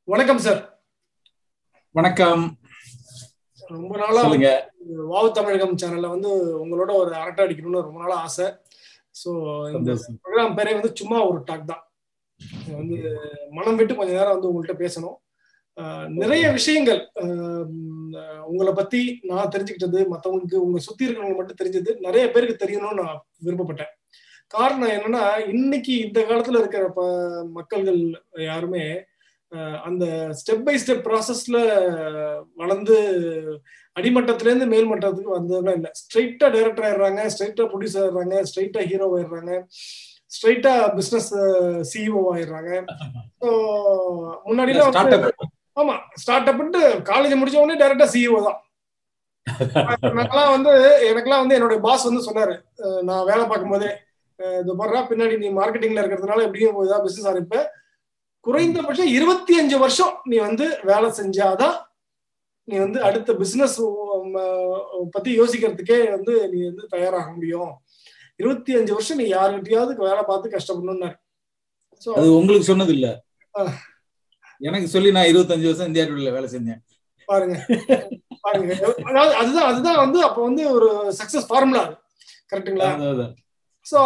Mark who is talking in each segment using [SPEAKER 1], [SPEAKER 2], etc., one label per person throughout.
[SPEAKER 1] வணக்கம் சார்
[SPEAKER 2] வணக்கம்
[SPEAKER 1] ரொம்ப நாளா
[SPEAKER 2] சொல்லுங்க
[SPEAKER 1] வாவு தமிழகம் சேனல்ல வந்து உங்களோட ஒரு அரட்டை அடிக்கணும்னு ரொம்ப நாளா ஆசை ஸோ இந்த
[SPEAKER 2] சந்தோஷம்
[SPEAKER 1] ப்ரோக்ராம் பேரே வந்து சும்மா ஒரு டாக் தான் இது வந்து மனம் விட்டு கொஞ்ச நேரம் வந்து உங்கள்கிட்ட பேசணும் ஆஹ் நிறைய விஷயங்கள் ஆஹ் உங்களை பத்தி நான் தெரிஞ்சுக்கிட்டது மற்றவங்களுக்கு உங்க சுத்தி இருக்கிறவங்க மட்டும் தெரிஞ்சது நிறைய பேருக்கு தெரியணும்னு நான் விருப்பப்பட்டேன் காரணம் என்னன்னா இன்னைக்கு இந்த காலத்துல இருக்கிற ப- மக்கள்கள் யாருமே ஆஹ் அந்த ஸ்டெப் பை ஸ்டெப் ப்ராசஸ்ல வளர்ந்து அடிமட்டத்துல இருந்து மேல் மட்டத்துக்கு வந்ததுலாம் இல்லை ஸ்ட்ரைட்டா டைரக்டர் ஆயிடுறாங்க ஸ்ட்ரைட்டா ப்ரொடியூசர் ஆயிடுறாங்க ஸ்ட்ரைட்டா ஹீரோ ஆயிடுறாங்க ஸ்ட்ரைட்டா பிசினஸ் சிஇஓ ஆயிடுறாங்க ஸோ முன்னாடிலாம் வந்து
[SPEAKER 2] ஸ்டார்ட் அப்
[SPEAKER 1] ஆமா ஸ்டார்ட் அப்ன்ட்டு காலேஜ் முடிச்ச உடனே டைரக்டா சிஇஓ தான் எனக்கெல்லாம் வந்து எனக்கெல்லாம் வந்து என்னோட பாஸ் வந்து சொன்னாரு அஹ் நான் வேலை பார்க்கும் போதே அஹ் இது பாருடா பின்னாடி நீ மார்க்கெட்டிங்ல இருக்கிறதுனால எப்படியும் ஏதாவது பிசினஸ் ஆரம்பிப்ப குறைந்தபட்சம் இருபத்தி அஞ்சு வருஷம் நீ வந்து வேலை செஞ்சாதான் நீ வந்து அடுத்த பிசினஸ் பத்தி யோசிக்கிறதுக்கே வந்து நீ வந்து தயாராக முடியும் இருபத்தி அஞ்சு வருஷம் நீ யாருக்கிட்டயாவது வேலை பார்த்து கஷ்டப்படணும்னாரு ஸோ
[SPEAKER 2] அது உங்களுக்கு சொன்னது இல்ல
[SPEAKER 1] ஆ.
[SPEAKER 2] எனக்கு சொல்லி நான் இருபத்தஞ்சு வருஷம் இந்தியா டுடேல வேலை செஞ்சேன்
[SPEAKER 1] பாருங்க பாருங்க அதாவது அதுதான் அதுதான் வந்து அப்போ வந்து ஒரு சக்சஸ் ஃபார்முலா அது கரெக்ட்டுங்களா
[SPEAKER 2] அதான், அதான்.
[SPEAKER 1] ஸோ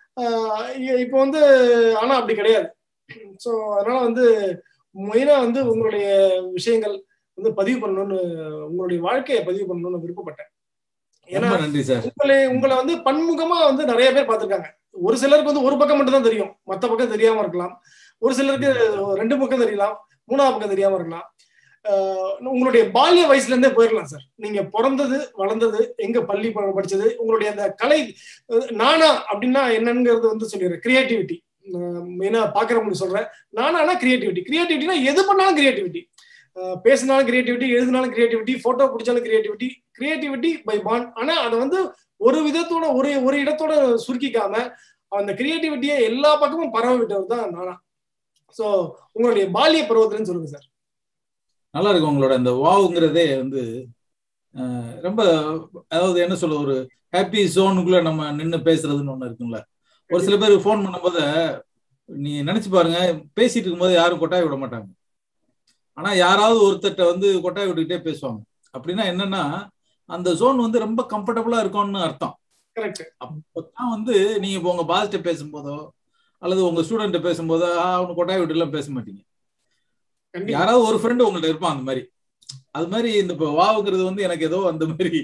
[SPEAKER 1] இப்போ வந்து ஆனா அப்படி கிடையாது ஸோ அதனால வந்து மெயினா வந்து உங்களுடைய விஷயங்கள் வந்து பதிவு பண்ணணும்னு உங்களுடைய வாழ்க்கையை பதிவு பண்ணணும்னு விருப்பப்பட்டேன் ஏன்னா
[SPEAKER 2] ரொம்ப நன்றி சார்
[SPEAKER 1] உங்களை உங்களை வந்து பன்முகமா வந்து நிறைய பேர் பார்த்திருக்காங்க ஒரு சிலருக்கு வந்து ஒரு பக்கம் மட்டும் தான் தெரியும் மத்த பக்கம் தெரியாம இருக்கலாம் ஒரு சிலருக்கு ரெண்டு பக்கம் தெரியலாம் மூணாவது பக்கம் தெரியாம இருக்கலாம் ஆஹ் உங்களுடைய பால்ய வயசுல இருந்தே போயிடலாம் சார் நீங்க பிறந்தது வளர்ந்தது எங்க பள்ளி ப- படிச்சது உங்களுடைய அந்த கலை அஹ் நானா அப்படின்னா என்னங்கிறது வந்து சொல்லிடுறேன் கிரியேட்டிவிட்டி மெயினா பாக்குறவங்களுக்கு சொல்றேன் நானானா கிரியேட்டிவிட்டி கிரியேட்டிவிட்டினா எது பண்ணாலும் கிரியேட்டிவிட்டி பேசினாலும் கிரியேட்டிவிட்டி எழுதினாலும் கிரியேட்டிவிட்டி போட்டோ பிடிச்சாலும் கிரியேட்டிவிட்டி கிரியேட்டிவிட்டி பை பாண்ட் ஆனா அதை வந்து ஒரு விதத்தோட ஒரு ஒரு இடத்தோட சுருக்கிக்காம அந்த கிரியேட்டிவிட்டியை எல்லா பக்கமும் பரவ விட்டவர் தான் நானா சோ உங்களுடைய பால்ய பருவத்துலன்னு சொல்லுங்க சார்
[SPEAKER 2] நல்லா இருக்கு உங்களோட அந்த வாவுங்கிறதே வந்து அஹ், ரொம்ப அதாவது என்ன சொல்ல ஒரு ஹாப்பி ஜோனுக்குள்ள நம்ம நின்னு பேசுறதுன்னு ஒண்ணு இருக்கும்ல ஒரு சில பேர் ஃபோன் பண்ணும்போது நீ நினைச்சு பாருங்க பேசிட்டு இருக்கும்போது யாரும் கொட்டாய் விட மாட்டாங்க ஆனா யாராவது ஒருத்தர்ட்ட வந்து கொட்டாய் விட்டுக்கிட்டே பேசுவாங்க அப்படின்னா என்னன்னா அந்த ஜோன் வந்து ரொம்ப கம்ஃபர்டபுளா இருக்கும்னு அர்த்தம்
[SPEAKER 1] கரெக்ட்
[SPEAKER 2] அப்பதான் வந்து நீங்க இப்போ உங்க பாஸ்ட்ட பேசும்போதோ அல்லது உங்க ஸ்டூடெண்ட் பேசும்போதோ "ஆ, அவனு கொட்டாய் விட்டு எல்லாம் பேச மாட்டீங்க
[SPEAKER 1] கண்டிப்பா
[SPEAKER 2] யாராவது ஒரு ஃப்ரெண்டு உங்கள்ட்ட இருப்பான் அந்த மாதிரி அது மாதிரி இந்த இப்போ வாவுங்கிறது வந்து எனக்கு ஏதோ அந்த மாதிரி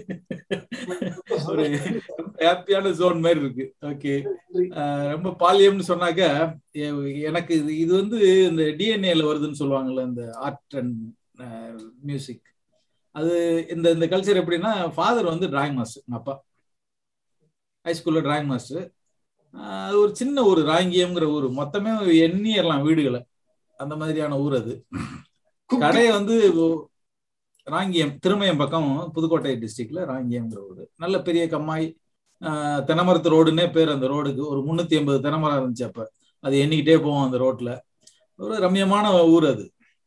[SPEAKER 2] ஒரு ஹாப்பியான ஜோன் மாதிரி இருக்கு ஓகே ரொம்ப பாலியம்னு சொன்னாக்க எ- எனக்கு இது இது வந்து இந்த டிஎன்ஏல வருதுன்னு சொல்லுவாங்கல்ல இந்த ஆர்ட் அண்ட் மியூசிக் அது இந்த இந்த கல்ச்சர் எப்படின்னா ஃபாதர் வந்து டிராயிங் மாஸ்டர் எங்க அப்பா ஹைஸ்கூல்ல டிராயிங் மாஸ்டர் அது ஒரு சின்ன ஒரு ராங்கியம்ங்கிற ஊர் மொத்தமே எண்ணியறலாம் வீடுகளை அந்த மாதிரியான ஊர் அது கடையை வந்து ஓ- ராங்கியம் திருமயம் பக்கம் புதுக்கோட்டை டிஸ்ட்ரிக்ட்ல ராங்கியம்ங்கிற ஊர் நல்ல பெரிய கம்மாய் ஆஹ், தென்னமரத்து ரோடுன்னே பேர் அந்த ரோடுக்கு ஒரு முன்னூத்தி எண்பது தென்னமரம் இருந்துச்சு அப்ப அது எண்ணிக்கிட்டே போவோம் அந்த ரோட்ல ஒரு ரம்யமான ஊர் அது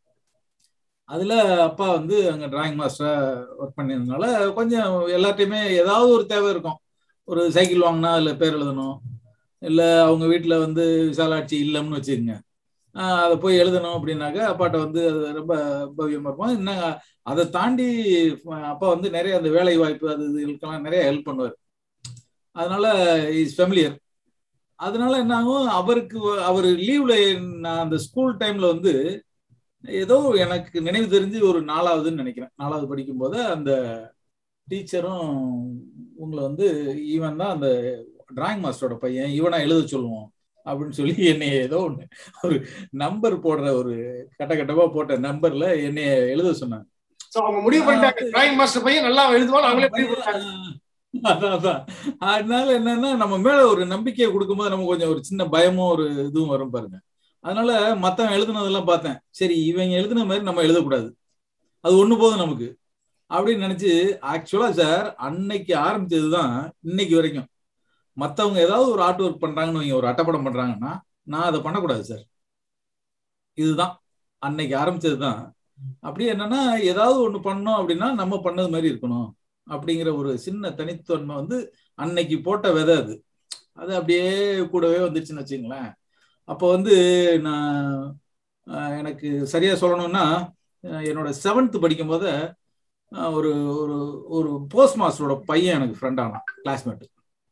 [SPEAKER 2] அதுல அப்பா வந்து அங்க டிராயிங் மாஸ்டரா ஒர்க் பண்ணியிருந்தனால கொஞ்சம் எல்லாத்தையுமே ஏதாவது ஒரு தேவை இருக்கும் ஒரு சைக்கிள் வாங்கினா அதுல பேர் எழுதணும் இல்ல அவங்க வீட்டுல வந்து விசாலாட்சி இல்லம்னு வச்சுக்கோங்க ஆஹ் அதை போய் எழுதணும் அப்படின்னாக்க அப்பாட்ட வந்து அது ரொம்ப பவ்யமா இருக்கும் என்ன அதை தாண்டி அஹ் அப்பா வந்து நிறைய அந்த வேலை வாய்ப்பு அது இதுக்கெல்லாம் நிறைய ஹெல்ப் பண்ணுவார் அதனால இஸ் ஃபெமிலியர் அதனால என்ன ஆகும் அவருக்கு வ- அவர் லீவ்ல நான் அந்த ஸ்கூல் டைம்ல வந்து ஏதோ எனக்கு நினைவு தெரிஞ்சு ஒரு நாலாவதுன்னு நினைக்கிறேன் நாலாவது படிக்கும்போது அந்த டீச்சரும் உங்களை வந்து இவன் தான் அந்த டிராயிங் மாஸ்டரோட பையன் இவனா எழுத சொல்லுவோம் அப்படின்னு சொல்லி என்னை ஏதோ ஒன்று ஒரு நம்பர் போடுற ஒரு கட்ட கட்டமா போட்ட நம்பர்ல என்னைய எழுத சொன்னாங்க
[SPEAKER 1] சோ அவங்க முடிவு பண்ணிட்டாங்க டிராயிங் மாஸ்டர் பையன் நல்லா எழுதுவான் அவங்களே முடிவு பண்ணிட்டாங்க
[SPEAKER 2] அதான் அதான் அதனால என்னன்னா நம்ம மேல ஒரு நம்பிக்கையை கொடுக்கும்போது நமக்கு கொஞ்சம் ஒரு சின்ன பயமும் ஒரு இதுவும் வரும் பாருங்க அதனால மத்தவன் எழுதுனதெல்லாம் பார்த்தேன் சரி இவங்க எழுதுன மாதிரி நம்ம எழுதக்கூடாது அது ஒண்ணு போதும் நமக்கு அப்படின்னு நினைச்சு ஆக்சுவலா சார் அன்னைக்கு ஆரம்பிச்சதுதான் இன்னைக்கு வரைக்கும் மத்தவங்க ஏதாவது ஒரு ஆர்ட் ஒர்க் பண்றாங்கன்னு வைங்க, ஒரு அட்டப்படம் பண்றாங்கன்னா நான் அதை பண்ணக்கூடாது சார் இதுதான் அன்னைக்கு ஆரம்பிச்சதுதான் அப்படி என்னன்னா ஏதாவது ஒண்ணு பண்ணோம் அப்படின்னா நம்ம பண்ணது மாதிரி இருக்கணும் அப்படிங்கிற ஒரு சின்ன தனித்தன்மை வந்து அன்னைக்கு போட்ட விதை அது அது அப்படியே கூடவே வந்துச்சுன்னு வச்சுங்களேன் அப்போ வந்து நான் எனக்கு சரியா சொல்லணும்னா என்னோட செவன்த் படிக்கும் போது ஒரு ஒரு ஒரு போஸ்ட் மாஸ்டரோட பையன் எனக்கு ஃப்ரெண்ட் ஆனான் கிளாஸ்மேட்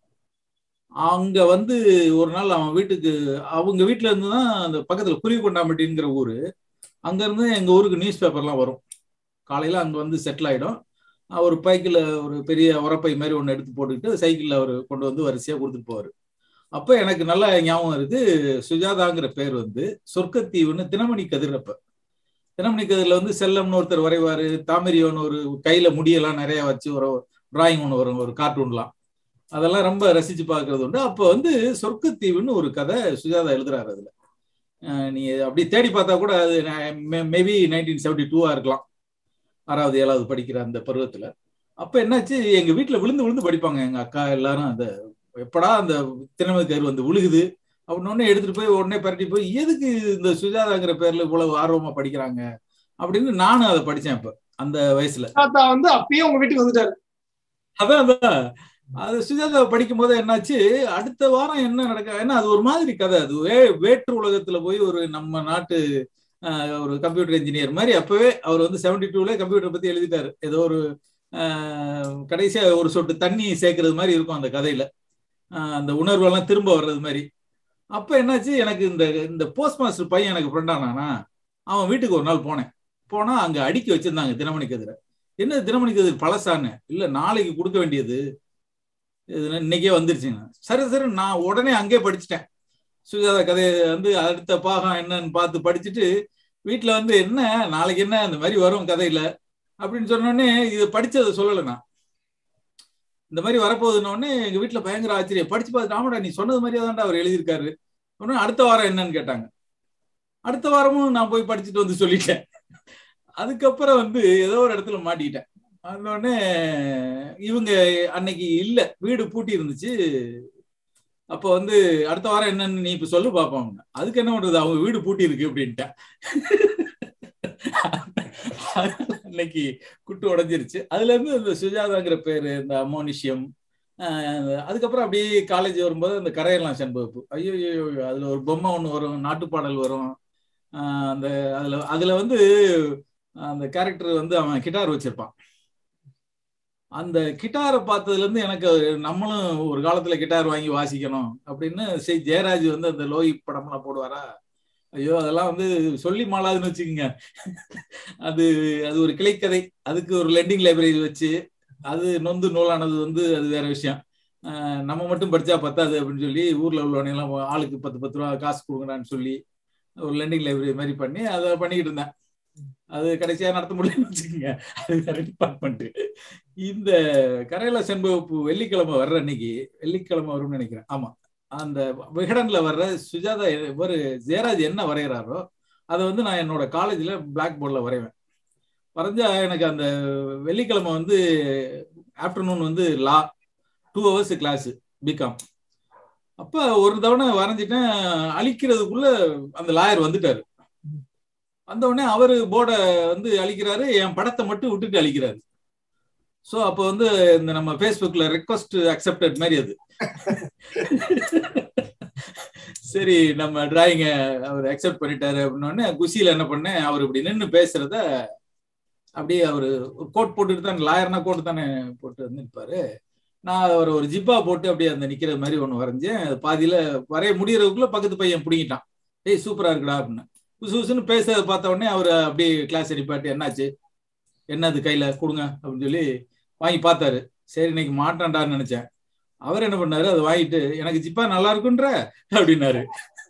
[SPEAKER 2] அங்க வந்து ஒரு நாள் அவன் வீட்டுக்கு அவங்க வீட்டுல இருந்து தான் அந்த பக்கத்துல குருவிக்கொண்டாம்பட்டிங்கிற ஊரு அங்க இருந்து எங்க ஊருக்கு நியூஸ் பேப்பர்லாம் வரும் காலையில அங்க வந்து செட்டில் ஆயிடும் ஒரு பைக்கில் ஒரு பெரிய உரப்பை மாதிரி ஒன்று எடுத்து போட்டுக்கிட்டு சைக்கிளில் அவர் கொண்டு வந்து வரிசையாக கொடுத்துட்டு போவார் அப்போ எனக்கு நல்ல ஞாபகம் இருக்கு சுஜாதாங்கிற பேர் வந்து சொர்க்கத்தீவுன்னு தினமணி கதிரப்ப தினமணி கதிரில் வந்து செல்லம்னு ஒருத்தர் வரைவார் தாமரியோன்னு ஒரு கையில் முடியெல்லாம் நிறைய வச்சு ஒரு டிராயிங் ஒன்று வரும் ஒரு கார்ட்டூன்லாம் அதெல்லாம் ரொம்ப ரசிச்சு பார்க்கறது உண்டு அப்போ வந்து சொர்க்கத்தீவுன்னு ஒரு கதை சுஜாதா எழுதுறாரு அதில் நீ அப்படி தேடி பார்த்தா கூட அது மேபி நைன்டீன் செவன்டி டூவா இருக்கலாம் ஆறாவது ஏழாவது படிக்கிற அந்த பருவத்துல அப்ப என்னாச்சு எங்க வீட்டுல விழுந்து விழுந்து படிப்பாங்க எங்க அக்கா எல்லாரும் அந்த எப்படா அந்த திறமை கயிறு வந்து விழுகுது அப்படின்னு எடுத்துட்டு போய் உடனே பரட்டி போய் எதுக்கு இந்த சுஜாதாங்கிற பேர்ல இவ்வளவு ஆர்வமா படிக்கிறாங்க அப்படின்னு நானும் அதை படிச்சேன் இப்ப அந்த வயசுல
[SPEAKER 1] வந்து அப்பயே உங்க வீட்டுக்கு வந்துட்டாரு
[SPEAKER 2] அதான் அதான் அது சுஜாதா படிக்கும் போது என்னாச்சு அடுத்த வாரம் என்ன நடக்க ஏன்னா அது ஒரு மாதிரி கதை அது வே வேற்று உலகத்துல போய் ஒரு நம்ம நாட்டு ஒரு கம்ப்யூட்டர் இன்ஜினியர் மாதிரி அப்பவே அவர் வந்து செவன்டி டூல கம்ப்யூட்டர் பத்தி எழுதிட்டாரு ஏதோ ஒரு கடைசியா ஒரு சொட்டு தண்ணி சேர்க்கறது மாதிரி இருக்கும் அந்த கதையில அந்த உணர்வெல்லாம் திரும்ப வர்றது மாதிரி அப்ப என்னாச்சு எனக்கு இந்த இந்த போஸ்ட் மாஸ்டர் பையன் எனக்கு ஃப்ரெண்ட் ஆனானா அவன் வீட்டுக்கு ஒரு நாள் போனேன் போனா அங்க அடுக்கி வச்சிருந்தாங்க தினமணி கதிரை என்ன தினமணி கதிர் பழசான்னு இல்ல நாளைக்கு கொடுக்க வேண்டியது இன்னைக்கே வந்துருச்சுங்க சரி சரி நான் உடனே அங்கே படிச்சுட்டேன் சுஜாதா கதையை வந்து அடுத்த பாகம் என்னன்னு பார்த்து படிச்சுட்டு வீட்டுல வந்து என்ன நாளைக்கு என்ன அந்த மாதிரி வரும் கதையில அப்படின்னு சொன்னோடனே இது படிச்சதை சொல்லலை நான் இந்த மாதிரி வரப்போகுதுன்னொடனே எங்க வீட்டுல பயங்கர ஆச்சரியம் படிச்சு பார்த்து ஆமாடா நீ சொன்னது மாதிரியே தான்டா அவர் எழுதியிருக்காரு உடனே அடுத்த வாரம் என்னன்னு கேட்டாங்க அடுத்த வாரமும் நான் போய் படிச்சுட்டு வந்து சொல்லிட்டேன் அதுக்கப்புறம் வந்து ஏதோ ஒரு இடத்துல மாட்டிக்கிட்டேன் அதோடனே இவங்க அன்னைக்கு இல்ல வீடு பூட்டி இருந்துச்சு அப்போ வந்து அடுத்த வாரம் என்னன்னு நீ இப்ப சொல்லு பாப்போம் அதுக்கு என்ன பண்றது அவங்க வீடு பூட்டி இருக்கு அப்படின்ட்டேன் அன்னைக்கு குட்டு உடஞ்சிருச்சு அதுல இருந்து இந்த சுஜாதாங்கிற பேரு இந்த அமோனிஷியம் அதுக்கப்புறம் அப்படியே காலேஜ் வரும்போது அந்த கரையெல்லாம் செண்பகப்பு ஐயோ ஐயோ அதுல ஒரு பொம்மை ஒன்று வரும் நாட்டுப்பாடல் வரும் அந்த அதுல அதுல வந்து அந்த கேரக்டர் வந்து அவன் கிட்டார் வச்சிருப்பான் அந்த கிட்டாரை பார்த்ததுல இருந்து எனக்கு நம்மளும் ஒரு காலத்துல கிட்டார் வாங்கி வாசிக்கணும் அப்படின்னு சரி ஜெயராஜ் வந்து அந்த லோய் படம்லாம் போடுவாரா ஐயோ அதெல்லாம் வந்து சொல்லி மாளாதுன்னு வச்சுக்கோங்க அது அது ஒரு கிளைக்கதை அதுக்கு ஒரு லெண்டிங் லைப்ரரி வச்சு அது நொந்து நூலானது வந்து அது வேற விஷயம் நம்ம மட்டும் படிச்சா பத்தாது அப்படின்னு சொல்லி ஊர்ல உள்ளவனையெல்லாம் ஆளுக்கு பத்து பத்து ரூபா காசு கொடுங்கடான்னு சொல்லி ஒரு லெண்டிங் லைப்ரரி மாதிரி பண்ணி அதை பண்ணிக்கிட்டு இருந்தேன் அது கடைசியா நடத்த முடியும்னு வச்சுக்கோங்க அது வேற டிபார்ட்மெண்ட் இந்த கரையில செண்பகப்பு வெள்ளிக்கிழமை வர்ற அன்னைக்கு வெள்ளிக்கிழமை வரும்னு நினைக்கிறேன் ஆமா அந்த விகடன்ல வர்ற சுஜாதா ஒரு ஜெயராஜ் என்ன வரைகிறாரோ அதை வந்து நான் என்னோட காலேஜ்ல பிளாக் போர்டில் வரைவேன் வரைஞ்சா எனக்கு அந்த வெள்ளிக்கிழமை வந்து ஆஃப்டர்நூன் வந்து லா டூ ஹவர்ஸ் கிளாஸ் பிகாம் அப்ப ஒரு தவணை வரைஞ்சிட்டேன் அழிக்கிறதுக்குள்ள அந்த லாயர் வந்துட்டாரு வந்த உடனே அவரு போர்டை வந்து அழிக்கிறாரு என் படத்தை மட்டும் விட்டுட்டு அழிக்கிறாரு ஸோ அப்போ வந்து இந்த நம்ம ஃபேஸ்புக்ல ரெக்வஸ்ட் அக்செப்டட் மாதிரி அது சரி நம்ம டிராயிங்க அவர் அக்செப்ட் பண்ணிட்டாரு அப்படின்னோடனே குசியில என்ன பண்ணேன் அவர் இப்படி நின்று பேசுறத அப்படியே அவரு கோட் போட்டுட்டு தான் லாயர்னா கோட் தானே போட்டு வந்து நிற்பாரு நான் அவர் ஒரு ஜிப்பா போட்டு அப்படியே அந்த நிக்கிற மாதிரி ஒன்று வரைஞ்சேன் பாதியில வரைய முடியறதுக்குள்ள பக்கத்து பையன் பிடிங்கிட்டான் ஏய் சூப்பரா இருக்குடா அப்படின்னு புதுசு புதுசுன்னு பேசுறத பார்த்த உடனே அவர் அப்படியே கிளாஸ் அடிப்பாட்டு என்னாச்சு என்னது கையில கொடுங்க அப்படின்னு சொல்லி வாங்கி பார்த்தாரு சரி இன்னைக்கு மாட்டான்டான்னு நினைச்சேன் அவர் என்ன பண்ணாரு அதை வாங்கிட்டு எனக்கு ஜிப்பா நல்லா இருக்குன்ற அப்படின்னாரு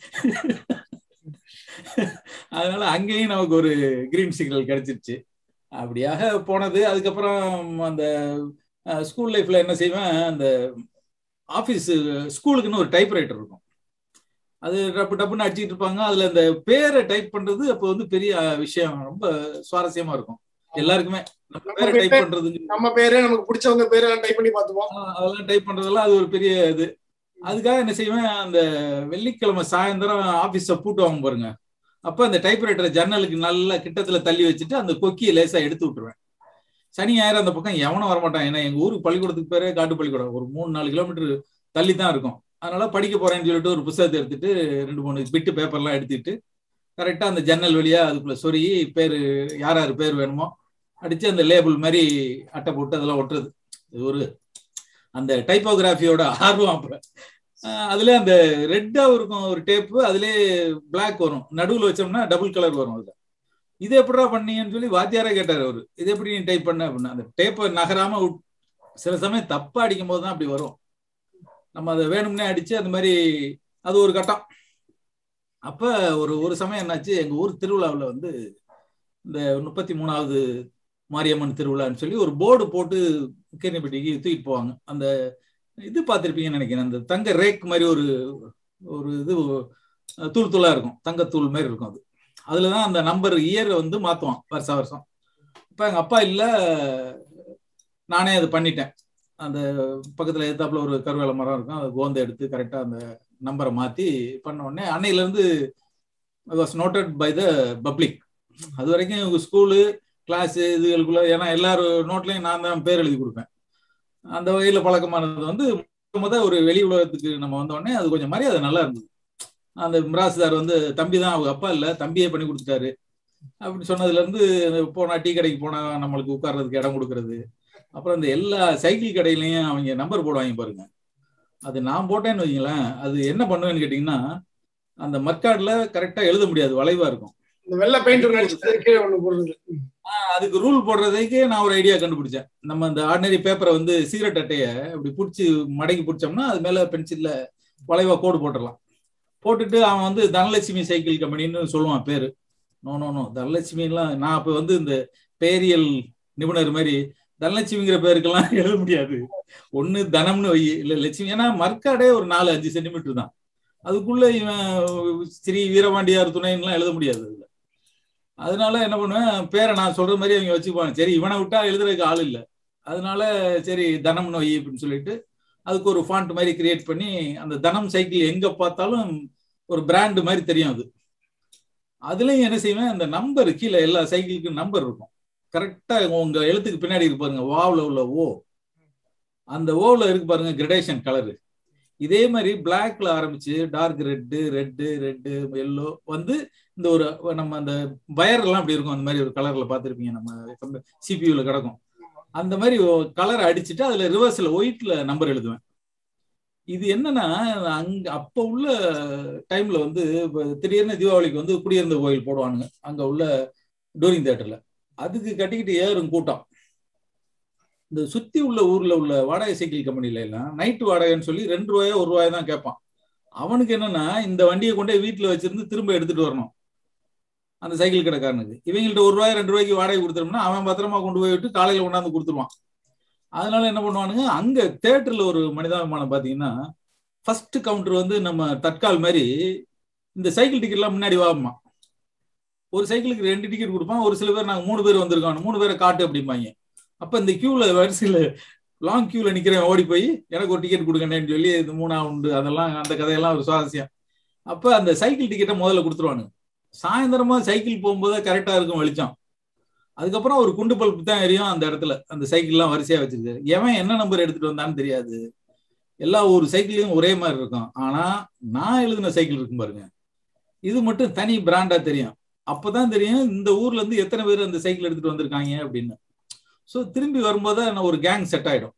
[SPEAKER 2] அதனால அங்கேயும் நமக்கு ஒரு கிரீன் சிக்னல் கிடைச்சிருச்சு அப்படியாக போனது அதுக்கப்புறம் அந்த ஸ்கூல் லைஃப்ல என்ன செய்வேன் அந்த ஆஃபீஸ் ஸ்கூலுக்குன்னு ஒரு டைப்ரைட்டர் இருக்கும் அது டப்பு டப்புன்னு அடிச்சுட்டு இருப்பாங்க அதுல இந்த பேரை டைப் பண்றது அப்போ வந்து பெரிய விஷயம் ரொம்ப சுவாரஸ்யமா இருக்கும் எல்லாருக்குமே நம்ம பேரை டைப் பண்றது
[SPEAKER 1] நம்ம பேரு நமக்கு பிடிச்சவங்க பேரு டைப் பண்ணி பார்த்துப்போம்
[SPEAKER 2] அதெல்லாம் டைப் பண்றதெல்லாம் அது ஒரு பெரிய இது அதுக்காக என்ன செய்வேன் அந்த வெள்ளிக்கிழமை சாயந்தரம் ஆபீஸ பூட்டுவாங்க பாருங்க அப்ப அந்த டைப்ரைட்டரை ஜன்னலுக்கு நல்லா கிட்டத்துல தள்ளி வச்சுட்டு அந்த கொக்கியை லேசா எடுத்து விட்டுருவேன் சனி ஞாயிறு அந்த பக்கம் எவனும் வரமாட்டான் ஏன்னா எங்க ஊருக்கு பள்ளிக்கூடத்துக்கு பேரே காட்டு பள்ளிக்கூடம் ஒரு மூணு நாலு கிலோமீட்டர் தள்ளி தான் இருக்கும் அதனால படிக்க போறேன்னு சொல்லிட்டு ஒரு புத்தகத்தை எடுத்துட்டு ரெண்டு மூணு பிட்டு பேப்பர்லாம் எடுத்துட்டு கரெக்டா அந்த ஜன்னல் வழியா அதுக்குள்ள சொருகி பேரு யார் யார் பேர் வேணுமோ அடிச்சு அந்த லேபிள் மாதிரி அட்டை போட்டு அதெல்லாம் ஒட்டுறது இது ஒரு அந்த டைப்போகிராஃபியோட ஆர்வம் அப்ப அஹ் அதுல அந்த ரெட்டா இருக்கும் ஒரு டேப்பு அதுலயே பிளாக் வரும் நடுவுல வச்சோம்னா டபுள் கலர் வரும் அதுல இது எப்படிடா பண்ணீங்கன்னு சொல்லி வாத்தியாரே கேட்டாரு அவரு இது எப்படி நீ டைப் பண்ண அப்படின்னா அந்த டேப்பை நகராம விட்- சில சமயம் தப்பா அடிக்கும் போது தான் அப்படி வரும் நம்ம அதை வேணும்னே அடிச்சு அந்த மாதிரி அது ஒரு கட்டம் அப்ப ஒரு ஒரு சமயம் என்னாச்சு எங்க ஊர் திருவிழாவுல வந்து இந்த முப்பத்தி மூணாவது மாரியம்மன் திருவிழான்னு சொல்லி ஒரு போர்டு போட்டு கேணிப்பட்டிக்கு தூக்கிட்டு போவாங்க அந்த இது பார்த்திருப்பீங்கன்னு நினைக்கிறேன் அந்த தங்க ரேக் மாதிரி ஒரு ஒரு இது அஹ், தூள் தூளா இருக்கும் தங்கத்தூள் மாதிரி இருக்கும் அது அதுலதான் அந்த நம்பர் இயர் வந்து மாத்துவான் வருஷம் வருஷம் இப்ப எங்க அப்பா இல்ல நானே அது பண்ணிட்டேன் அந்த பக்கத்துல எத்தாப்புல ஒரு கருவேல மரம் இருக்கும் அதை கோந்தை எடுத்து கரெக்டா அந்த நம்பரை மாத்தி பண்ண உடனே அன்னையில இருந்து was noted by the public அது வரைக்கும் ஸ்கூலு கிளாஸ் இதுகளுக்குள்ள ஏன்னா எல்லாரும் நோட்லயும் நான் தான் பேர் எழுதி கொடுப்பேன் அந்த வகையில பழக்கமானது வந்து முத ஒரு வெளி உலகத்துக்கு நம்ம வந்த உடனே அது கொஞ்சம் மரியாதை நல்லா இருந்தது அந்த மிராசுதார் வந்து தம்பி தான் அவங்க அப்பா இல்ல தம்பியே பண்ணி கொடுத்துட்டாரு அப்படின்னு சொன்னதுல இருந்து போனா டீ கடைக்கு போனா நம்மளுக்கு உட்கார்றதுக்கு இடம் கொடுக்கறது அப்புறம் இந்த எல்லா சைக்கிள் கடையிலயும் அவங்க நம்பர் போடுவாங்க பாருங்க அது நான் போட்டேன்னு வைங்களேன் அது என்ன பண்ணுவேன்னு கேட்டீங்கன்னா அந்த மர்க்கார்ட்ல கரெக்டா எழுத முடியாது வளைவா இருக்கும்
[SPEAKER 1] இந்த வெள்ளை பெயிண்ட் ஒன்று அடிச்சு கீழே ஒன்று போடுறது
[SPEAKER 2] அதுக்கு ரூல் போடுறதுக்கே நான் ஒரு ஐடியா கண்டுபிடிச்சேன் நம்ம அந்த ஆர்டினரி பேப்பரை வந்து சிகரெட் அட்டைய அப்படி பிடிச்சி மடக்கி பிடிச்சோம்னா அது மேல பென்சில்ல வளைவா கோடு போட்டுடலாம் போட்டுட்டு அவன் வந்து தனலட்சுமி சைக்கிள் கம்பெனின்னு சொல்லுவான் பேரு நோ நோ நோ தனலட்சுமி எல்லாம் நான் அப்ப வந்து இந்த பேரியல் நிபுணர் மாதிரி தனலட்சுமிங்கிற பேருக்கெல்லாம் எழுத முடியாது ஒண்ணு தனம்னு வை இல்ல லட்சுமி ஏன்னா மர்க்காடே ஒரு நாலு அஞ்சு சென்டிமீட்டர் தான் அதுக்குள்ள இவன் ஸ்ரீ வீரபாண்டியார் துணைன்னுலாம் எழுத முடியாது அதுல அதனால என்ன பண்ணுவேன் பேரை நான் சொல்ற மாதிரி அவங்க வச்சுப்பாங்க சரி இவனை விட்டா எழுதுறதுக்கு ஆள் இல்லை அதனால சரி தனம் நோய் அப்படின்னு சொல்லிட்டு அதுக்கு ஒரு ஃபாண்ட் மாதிரி கிரியேட் பண்ணி அந்த தனம் சைக்கிள் எங்க பார்த்தாலும் ஒரு பிராண்ட் மாதிரி தெரியும் அது அதுலயும் என்ன செய்வேன் அந்த நம்பர் கீழே எல்லா சைக்கிளுக்கும் நம்பர் இருக்கும் கரெக்டா உங்க எழுத்துக்கு பின்னாடி இருக்கு பாருங்க வாவ்ல உள்ள ஓ அந்த ஓவில் இருக்கு பாருங்க கிரடேஷன் கலரு இதே மாதிரி பிளாக்ல ஆரம்பிச்சு dark red red red yellow வந்து இந்த ஒரு நம்ம அந்த வயர் எல்லாம் அப்படி இருக்கும் அந்த மாதிரி ஒரு கலர்ல பார்த்துருப்பீங்க நம்ம சிபியூல கிடக்கும் அந்த மாதிரி கலர் அடிச்சுட்டு அதுல ரிவர்ஸ்ல ஒயிட்ல நம்பர் எழுதுவேன் இது என்னன்னா அங்க அப்ப உள்ள டைம்ல வந்து திடீர்னு தீபாவளிக்கு வந்து குடியிருந்த கோயில் போடுவானுங்க அங்க உள்ள டூரிங் தேட்டர்ல அதுக்கு கட்டிக்கிட்டு ஏறும் கூட்டம் இந்த சுத்தி உள்ள ஊர்ல உள்ள வாடகை சைக்கிள் கம்பெனில எல்லாம் நைட்டு வாடகைன்னு சொல்லி ரெண்டு ரூபாயோ ஒரு ரூபாய் தான் கேட்பான் அவனுக்கு என்னன்னா இந்த வண்டியை கொண்டே வீட்டுல வச்சிருந்து திரும்ப எடுத்துட்டு வரணும் அந்த சைக்கிள் கடைக்காரனுக்கு இவங்கள்ட்ட ஒரு ரூபாய் ரெண்டு ரூபாய்க்கு வாடகை கொடுத்துட்டோம்னா அவன் பத்திரமா கொண்டு போய் விட்டு காலையில கொண்டாந்து கொடுத்துருவான் அதனால என்ன பண்ணுவானுங்க அங்க தேட்டர்ல ஒரு மனிதாபிமானம் பாத்தீங்கன்னா ஃபர்ஸ்ட் கவுண்டர் வந்து நம்ம தற்கால் மாதிரி இந்த சைக்கிள் டிக்கெட் எல்லாம் முன்னாடி வாமா ஒரு சைக்கிளுக்கு ரெண்டு டிக்கெட் கொடுப்பான் ஒரு சில பேர் நாங்க மூணு பேர் வந்திருக்கோம் மூணு பேரை காட்டு அப்படிம்பாங்க அப்ப இந்த கியூல வரிசையில லாங் கியூல நிக்கிறேன் ஓடி போய் எனக்கு ஒரு டிக்கெட் கொடுங்கன்னு சொல்லி இது மூணா உண்டு அதெல்லாம் அந்த கதையெல்லாம் ஒரு சுவாரஸ்யம் அப்ப அந்த சைக்கிள் டிக்கெட்டை முதல்ல கொடுத்துருவானுங்க சாயந்தரமா சைக்கிள் போகும்போது கரெக்டா இருக்கும் வெளிச்சம் அதுக்கப்புறம் ஒரு குண்டு பல்பு தான் எரியும் அந்த இடத்துல அந்த சைக்கிள் எல்லாம் வரிசையா வச்சிருக்காரு எவன் என்ன நம்பர் எடுத்துட்டு வந்தான்னு தெரியாது எல்லா ஒரு சைக்கிளையும் ஒரே மாதிரி இருக்கும் ஆனா நான் எழுதின சைக்கிள் இருக்கும் பாருங்க இது மட்டும் தனி பிராண்டா தெரியும் அப்பதான் தெரியும் இந்த ஊர்ல இருந்து எத்தனை பேர் அந்த சைக்கிள் எடுத்துட்டு வந்திருக்காங்க அப்படின்னு ஸோ திரும்பி வரும்போது ஒரு கேங் செட் ஆயிடும்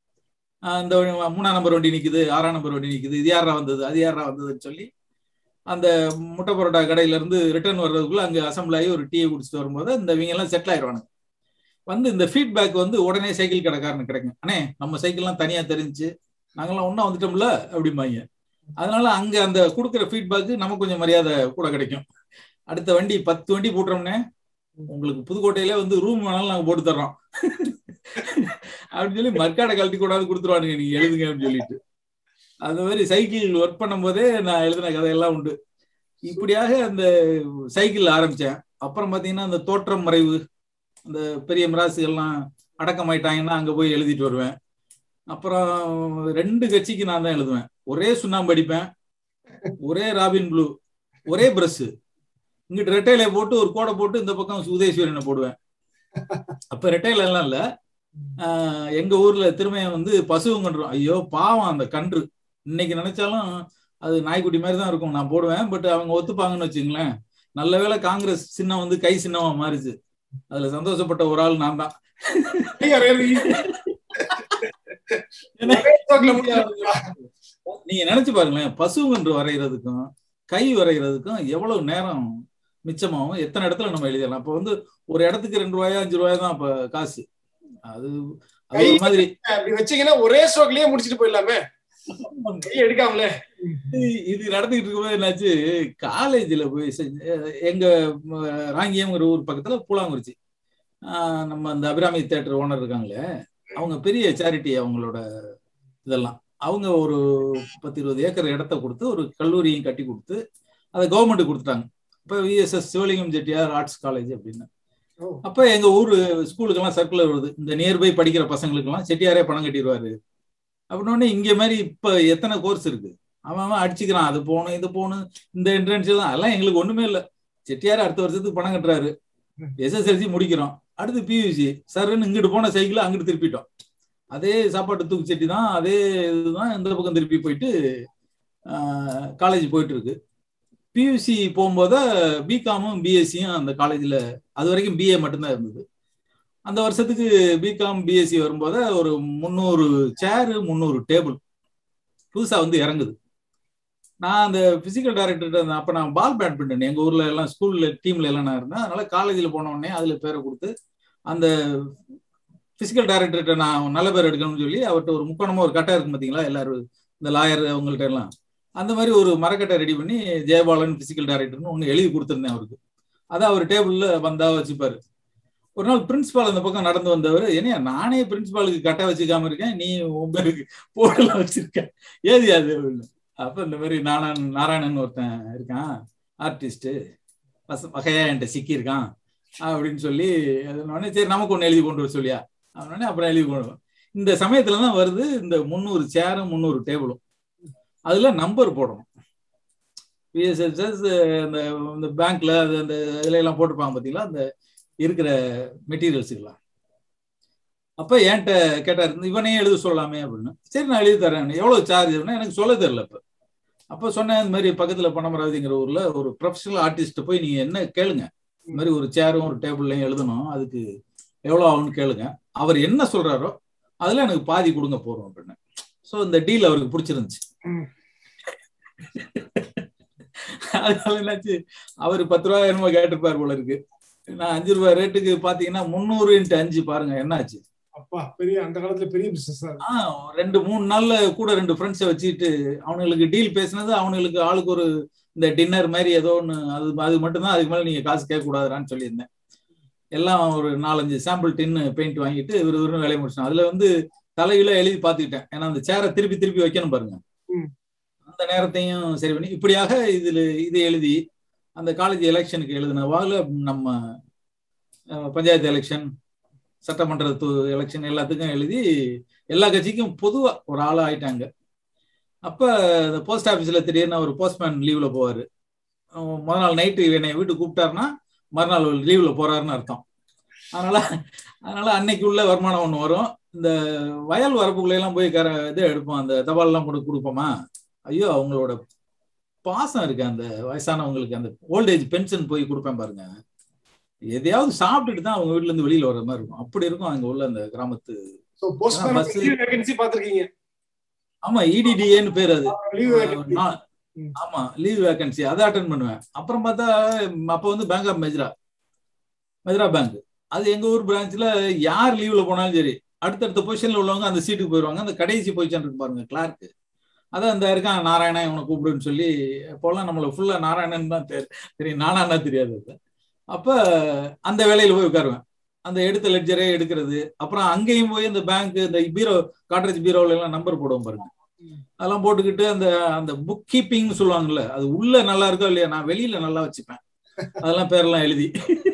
[SPEAKER 2] இந்த மூணாம் நம்பர் வண்டி நிக்குது ஆறாம் நம்பர் வண்டி நிக்குது இது யாரா வந்தது அது யாரா வந்ததுன்னு சொல்லி அந்த முட்டை பரோட்டா கடையில இருந்து ரிட்டர்ன் வர்றதுக்குள்ள அங்க அசம்பிள் ஆகி ஒரு டீயை குடிச்சிட்டு வரும்போது இந்த இவங்க எல்லாம் செட்டில் ஆயிடுவானுங்க வந்து இந்த ஃபீட்பேக் வந்து உடனே சைக்கிள் கடைக்காரனுக்கு கிடைக்கும் அண்ணே நம்ம சைக்கிள்லாம் தனியா தெரிஞ்சு நாங்கெல்லாம் ஒன்னா வந்துட்டோம்ல அப்படிம்பாங்க அதனால அங்க அந்த கொடுக்குற ஃபீட்பேக்கு நமக்கு கொஞ்சம் மரியாதை கூட கிடைக்கும் அடுத்த வண்டி பத்து வண்டி போட்டுறோம்னே உங்களுக்கு புதுக்கோட்டையில வந்து ரூம் வேணாலும் நாங்க போட்டு தர்றோம் அப்படின்னு சொல்லி மர்க்காடை கழட்டி கூடாது கொடுத்துருவானுங்க நீங்க எழுதுங்க அப்படின்னு சொல்லிட்டு அந்த மாதிரி சைக்கிள் ஒர்க் பண்ணும் போதே நான் எழுதின கதையெல்லாம் உண்டு இப்படியாக அந்த சைக்கிள் ஆரம்பிச்சேன் அப்புறம் பாத்தீங்கன்னா அந்த தோற்றம் மறைவு அந்த பெரிய மிராசுகள்லாம் அடக்கமாயிட்டாங்கன்னா அங்க போய் எழுதிட்டு வருவேன் அப்புறம் ரெண்டு கட்சிக்கு நான் தான் எழுதுவேன் ஒரே சுண்ணாம்பு அடிப்பேன் ஒரே ராபின் ப்ளூ ஒரே பிரஷ் இங்கிட்டு ரெட்டையில போட்டு ஒரு கோடை போட்டு இந்த பக்கம் உதயசூரியனை போடுவேன் அப்ப ரெட்டையில எல்லாம் இல்ல எங்க ஊர்ல திருமையம் வந்து பசுவங்கன்றோம் ஐயோ பாவம் அந்த கன்று இன்னைக்கு நினைச்சாலும் அது நாய்க்குட்டி மாதிரி தான் இருக்கும் நான் போடுவேன் பட் அவங்க ஒத்துப்பாங்கன்னு வச்சுங்களேன் நல்ல வேளை காங்கிரஸ் சின்னம் வந்து கை சின்னமா மாறிச்சு அதுல சந்தோஷப்பட்ட ஒரு ஆள் நான் தான் நீங்க நினைச்சு பாருங்களேன் பசுவென்று வரைகிறதுக்கும் கை வரைகிறதுக்கும் எவ்வளவு நேரம் மிச்சமாகும் எத்தனை இடத்துல நம்ம எழுதிடலாம் அப்ப வந்து ஒரு இடத்துக்கு ரெண்டு ரூபாயா அஞ்சு ரூபாயா தான் அப்ப காசு அது அது ஒரு மாதிரி
[SPEAKER 1] அப்படி வச்சீங்கன்னா ஒரே ஸ்ட்ரோக்லயே முடிச்சிட்டு போயிடலாமே கை எடுக்காமலே
[SPEAKER 2] இது நடந்துகிட்டு இருக்கும்போது என்னாச்சு காலேஜ்ல போய் செஞ்ச- எங்க ம, ராங்கியம்ங்கிற ஊர் பக்கத்துல பூலாங்குறிச்சி ஆஹ் நம்ம அந்த அபிராமி தேட்டர் ஓனர் இருக்காங்களே அவங்க பெரிய சேரிட்டி அவங்களோட இதெல்லாம் அவங்க ஒரு பத்து இருபது ஏக்கர் இடத்த கொடுத்து ஒரு கல்லூரியும் கட்டி கொடுத்து அதை கவர்மெண்ட் கொடுத்துட்டாங்க இப்ப V S S Sivalingam Chettiar arts college அப்படின்னு
[SPEAKER 1] ஓ.
[SPEAKER 2] அப்ப எங்க ஊர் ஸ்கூலுக்கெல்லாம் சர்க்குலர் வருது இந்த நியர்பை படிக்கிற பசங்களுக்கெல்லாம் செட்டியாரே பணம் கட்டிடுவாரு அப்படின்னோடனே இங்க மாதிரி இப்ப எத்தனை கோர்ஸ் இருக்கு அவன் அவன் அடிச்சுக்கிறான் அது போகணும் இது போகணும் இந்த என்ட்ரன்ஸ் தான் அதெல்லாம் எங்களுக்கு ஒண்ணுமே இல்லை செட்டியார் அடுத்த வருஷத்துக்கு பணம் கட்டுறாரு எஸ்எஸ்எல்சி முடிக்கிறோம் அடுத்து பியூசி சருன்னு இங்கிட்டு போன சைக்கிள் அங்கிட்டு திருப்பிட்டோம் அதே சாப்பாட்டு தூக்கு சட்டி தான் அதே இதுதான் இந்த பக்கம் திருப்பி போயிட்டு காலேஜ் போயிட்டு இருக்கு பியூசி போகும்போது பிகாமும் பிஎஸ்சியும் அந்த காலேஜில் அது வரைக்கும் பிஏ மட்டும்தான் இருந்தது அந்த வருஷத்துக்கு பிகாம் பிஎஸ்சி வரும்போது ஒரு முந்நூறு சேரு முந்நூறு டேபிள் புதுசா வந்து இறங்குது நான் அந்த பிசிக்கல் டைரக்டர் அப்ப நான் பால் பேட்மிண்டன் எங்க ஊர்ல எல்லாம் ஸ்கூல்ல டீம்ல எல்லாம் நான் இருந்தேன் அதனால காலேஜில் போன உடனே அதுல பேரை கொடுத்து அந்த பிசிக்கல் டைரக்டர்கிட்ட நான் நல்ல பேர் எடுக்கணும்னு சொல்லி அவர்கிட்ட ஒரு முக்கோணமா ஒரு கட்டை இருக்கும் பாத்தீங்களா எல்லாரும் இந்த லாயர் அவங்கள்ட்ட எல்லாம் அந்த மாதிரி ஒரு மரக்கட்டை ரெடி பண்ணி ஜெயபாலன் பிசிக்கல் டைரக்டர்னு ஒன்று எழுதி கொடுத்துருந்தேன் அவருக்கு அதை அவர் டேபிள்ல வந்தா வச்சுப்பாரு ஒரு நாள் பிரின்சிபால் அந்த பக்கம் நடந்து வந்தவர் என்னையா நானே பிரின்சிபாலுக்கு கட்டை வச்சுக்காம இருக்கேன் நீ உன் பேருக்கு போர்டெல்லாம் வச்சிருக்க ஏது அது அப்படின்னு அப்ப இந்த மாதிரி நாராயணன் நாராயணன் ஒருத்தன் இருக்கான் ஆர்டிஸ்ட் வகையா என்கிட்ட சிக்கியிருக்கான் அப்படின்னு சொல்லி அதனால சரி நமக்கு ஒன்று எழுதி கொண்டு வர சொல்லியா அதனால அப்புறம் எழுதி கொண்டு வரோம். இந்த சமயத்துல தான் வருது இந்த முந்நூறு சேரும் முந்நூறு டேபிளும் அதுல நம்பர் போடணும் பிஎஸ்எஸ்எஸ் அந்த இந்த பேங்க்ல அது அந்த இதுல எல்லாம் போட்டிருப்பாங்க பாத்தீங்களா அந்த இருக்கிற மெட்டீரியல்ஸுக்கெல்லாம் அப்ப என்கிட்ட கேட்டாரு இவனே எழுத சொல்லலாமே அப்படின்னு சரி நான் எழுதி தரேன் எவ்வளவு சார்ஜ் எனக்கு சொல்ல தெரியல இப்ப அப்ப சொன்னேன் இந்த மாதிரி பக்கத்துல பணமராதிங்கிற ஊர்ல ஒரு ப்ரொஃபஷனல் ஆர்டிஸ்ட் போய் நீங்க என்ன கேளுங்க இந்த மாதிரி ஒரு சேரும் ஒரு டேபிள்லையும் எழுதணும் அதுக்கு எவ்வளவு ஆகும்னு கேளுங்க அவர் என்ன சொல்றாரோ அதுல எனக்கு பாதி கொடுங்க போறோம் அப்படின்னு சோ இந்த டீல் அவருக்கு பிடிச்சிருந்துச்சு
[SPEAKER 1] ம்.
[SPEAKER 2] அதனால என்னாச்சு அவர் பத்து ரூபாய் என்னமோ கேட்டிருப்பார் போல இருக்கு நான் அஞ்சு ரூபாய் ரேட்டுக்கு பாத்தீங்கன்னா முந்நூறு இன்ட்டு அஞ்சு பாருங்க என்னாச்சு
[SPEAKER 1] அப்பா பெரிய அந்த காலத்துல பெரிய பிசினஸ் தான்
[SPEAKER 2] ஆ ரெண்டு மூணு நாள்ல கூட ரெண்டு ஃப்ரெண்ட்ஸை வச்சுக்கிட்டு அவனுங்களுக்கு டீல் பேசினது அவனுங்களுக்கு ஆளுக்கு ஒரு இந்த டின்னர் மாதிரி ஏதோ ஒன்று அது அது மட்டும்தான் அதுக்கு மேலே நீங்க காசு கேட்க கூடாதுறான்னு சொல்லியிருந்தேன் எல்லாம் ஒரு நாலஞ்சு சாம்பிள் டின்னு பெயிண்ட் வாங்கிட்டு இவரு இவரும் வேலையை முடிச்சோம் அதுல வந்து தலையில எழுதி பார்த்துக்கிட்டேன் ஏன்னா அந்த சேரை திருப்பி திருப்பி வைக்கணும் பாருங்க
[SPEAKER 1] ம்.
[SPEAKER 2] அந்த நேரத்தையும் சரி பண்ணி இப்படியாக இதுல இது எழுதி அந்த காலேஜ் எலெக்ஷனுக்கு எழுதின வால நம்ம அஹ், பஞ்சாயத்து எலெக்ஷன் சட்டமன்ற எலெக்ஷன் எல்லாத்துக்கும் எழுதி எல்லா கட்சிக்கும் பொதுவா ஒரு ஆளா ஆயிட்டாங்க அப்ப இந்த போஸ்ட் ஆபீஸ்ல திடீர்னு ஒரு போஸ்ட்மேன் லீவ்ல போவாரு அஹ் முத நாள் நைட்டு என்னை வீட்டுக்கு கூப்பிட்டாருன்னா மறுநாள் லீவ்ல போறாருன்னு அர்த்தம் அதனால அதனால அன்னைக்கு உள்ள வருமானம் ஒண்ணு வரும் இந்த வயல் வரப்புக்குள்ள எல்லாம் போய் கர இது எடுப்போம் அந்த தபால் எல்லாம் கொண்டு கொடுப்போமா ஐயோ அவங்களோட பாசம் இருக்கு அந்த வயசானவங்களுக்கு அந்த ஓல்டேஜ் பென்ஷன் போய் கொடுப்பேன் பாருங்க எதையாவது சாப்பிட்டுட்டு தான் அவங்க வீட்டுல இருந்து வெளியில வர மாதிரி இருக்கும் அப்படி இருக்கும் அங்க உள்ள அந்த கிராமத்து
[SPEAKER 1] சோ போஸ்ட்மேன்
[SPEAKER 2] bus-
[SPEAKER 1] வேகன்சி பாத்திருக்கீங்க
[SPEAKER 2] ஆமா இடிடிஏன்னு பேர் அது
[SPEAKER 1] லீவ்
[SPEAKER 2] நான்-
[SPEAKER 1] ம்.
[SPEAKER 2] ஆமா லீவ் வேகன்சி அதை அட்டன் பண்ணுவேன் அப்புறம் பார்த்தா ம், அப்ப வந்து பேங்க் ஆஃப் மெஜ்ரா மெஜ்ரா பேங்க் அது எங்க ஊர் பிரான்ச்ல யார் லீவ்ல போனாலும் சரி அடுத்தடுத்த பொசிஷன்ல உள்ளவங்க அந்த சீட்டுக்கு போயிருவாங்க அந்த கடைசி பொசிஷன் இருக்கு பாருங்க கிளார்க்கு அதான் இந்த இருக்கான் நாராயணன் இவனை கூப்பிடுன்னு சொல்லி இப்போல்லாம் நம்மள ஃபுல்லா நாராயணன் தான் தெரி- தெரியும் நானான்னா தெரியாது அது. அப்ப அந்த வேலையில போய் உட்காருவேன் அந்த எடுத்த லெட்ஜரே எடுக்கிறது அப்புறம் அங்கேயும் போய் இந்த பேங்க் இந்த பீரோ காட்ரேஜ் பீரோல எல்லாம் நம்பர் போடுவோம் பாருங்க அதெல்லாம் போட்டுக்கிட்டு அந்த அந்த புக் கீப்பிங்னு சொல்லுவாங்கல்ல அது உள்ள நல்லா இருக்கோ இல்லையா நான் வெளியில நல்லா வச்சுப்பேன் அதெல்லாம் பேரெல்லாம் எழுதி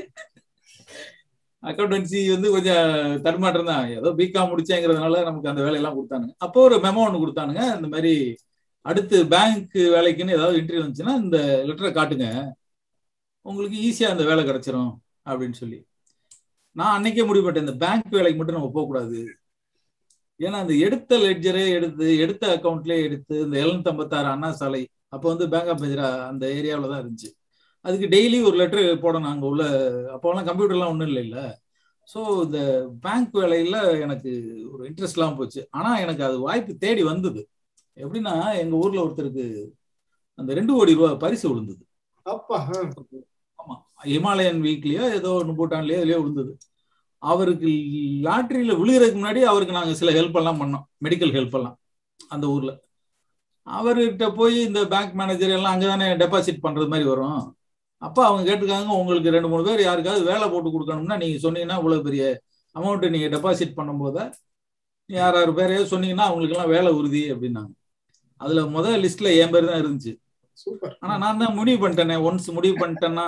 [SPEAKER 2] அக்கௌண்டன்சி வந்து கொஞ்சம் தடுமாற்றம் தான் ஏதோ பிகாம் முடிச்சேங்கிறதுனால நமக்கு அந்த வேலையெல்லாம் கொடுத்தானுங்க அப்போ ஒரு மெமோ ஒன்று கொடுத்தானுங்க இந்த மாதிரி அடுத்து பேங்க் வேலைக்குன்னு ஏதாவது இன்டர்வியூ வந்துச்சுன்னா இந்த லெட்டரை காட்டுங்க உங்களுக்கு ஈஸியா அந்த வேலை கிடைச்சிரும் அப்படின்னு சொல்லி நான் அன்னைக்கே முடிவு பண்ணிட்டேன் இந்த பேங்க் வேலைக்கு மட்டும் நம்ம போகக்கூடாது ஏன்னா அந்த எடுத்த லெட்ஜரே எடுத்து எடுத்த அக்கௌண்ட்லயே எடுத்து இந்த எழுநூத்தி ஐம்பத்தாறு அண்ணா சாலை அப்போ வந்து பேங்க் ஆஃப் மெஜரா அந்த ஏரியாவில் தான் இருந்துச்சு அதுக்கு டெய்லி ஒரு லெட்டர் போடணும் அங்கே உள்ள அப்போலாம் கம்ப்யூட்டர்லாம் ஒன்றும் இல்லை இல்லை ஸோ இந்த பேங்க் வேலையில் எனக்கு ஒரு இன்ட்ரெஸ்ட்லாம் போச்சு ஆனால் எனக்கு அது வாய்ப்பு தேடி வந்தது எப்படின்னா எங்கள் ஊரில் ஒருத்தருக்கு அந்த ரெண்டு கோடி ரூபா பரிசு விழுந்தது
[SPEAKER 1] அப்பா
[SPEAKER 2] ஆமா ஹிமாலயன் வீக்லயோ ஏதோ ஒன்று பூட்டான்லயோ இதுலயோ விழுந்தது அவருக்கு லாட்ரியில விழுகிறதுக்கு முன்னாடி அவருக்கு நாங்கள் சில ஹெல்ப் எல்லாம் பண்ணோம் மெடிக்கல் ஹெல்ப் எல்லாம் அந்த ஊர்ல அவர்கிட்ட போய் இந்த பேங்க் மேனேஜர் எல்லாம் அங்கதானே டெபாசிட் பண்றது மாதிரி வரும் அப்போ அவங்க கேட்டுக்காங்க உங்களுக்கு ரெண்டு மூணு பேர் யாருக்காவது வேலை போட்டு கொடுக்கணும்னா நீங்க சொன்னீங்கன்னா இவ்வளவு பெரிய அமௌண்ட் நீங்க டெபாசிட் பண்ணும்போது யார் யார் பேரையோ சொன்னீங்கன்னா அவங்களுக்கு எல்லாம் வேலை உறுதி அப்படின்னாங்க அதுல முதல் லிஸ்ட்ல என் பேர் தான் இருந்துச்சு
[SPEAKER 1] சூப்பர்
[SPEAKER 2] ஆனா நான் தான் முடிவு பண்ணிட்டேனே ஒன்ஸ் முடிவு பண்ணிட்டேன்னா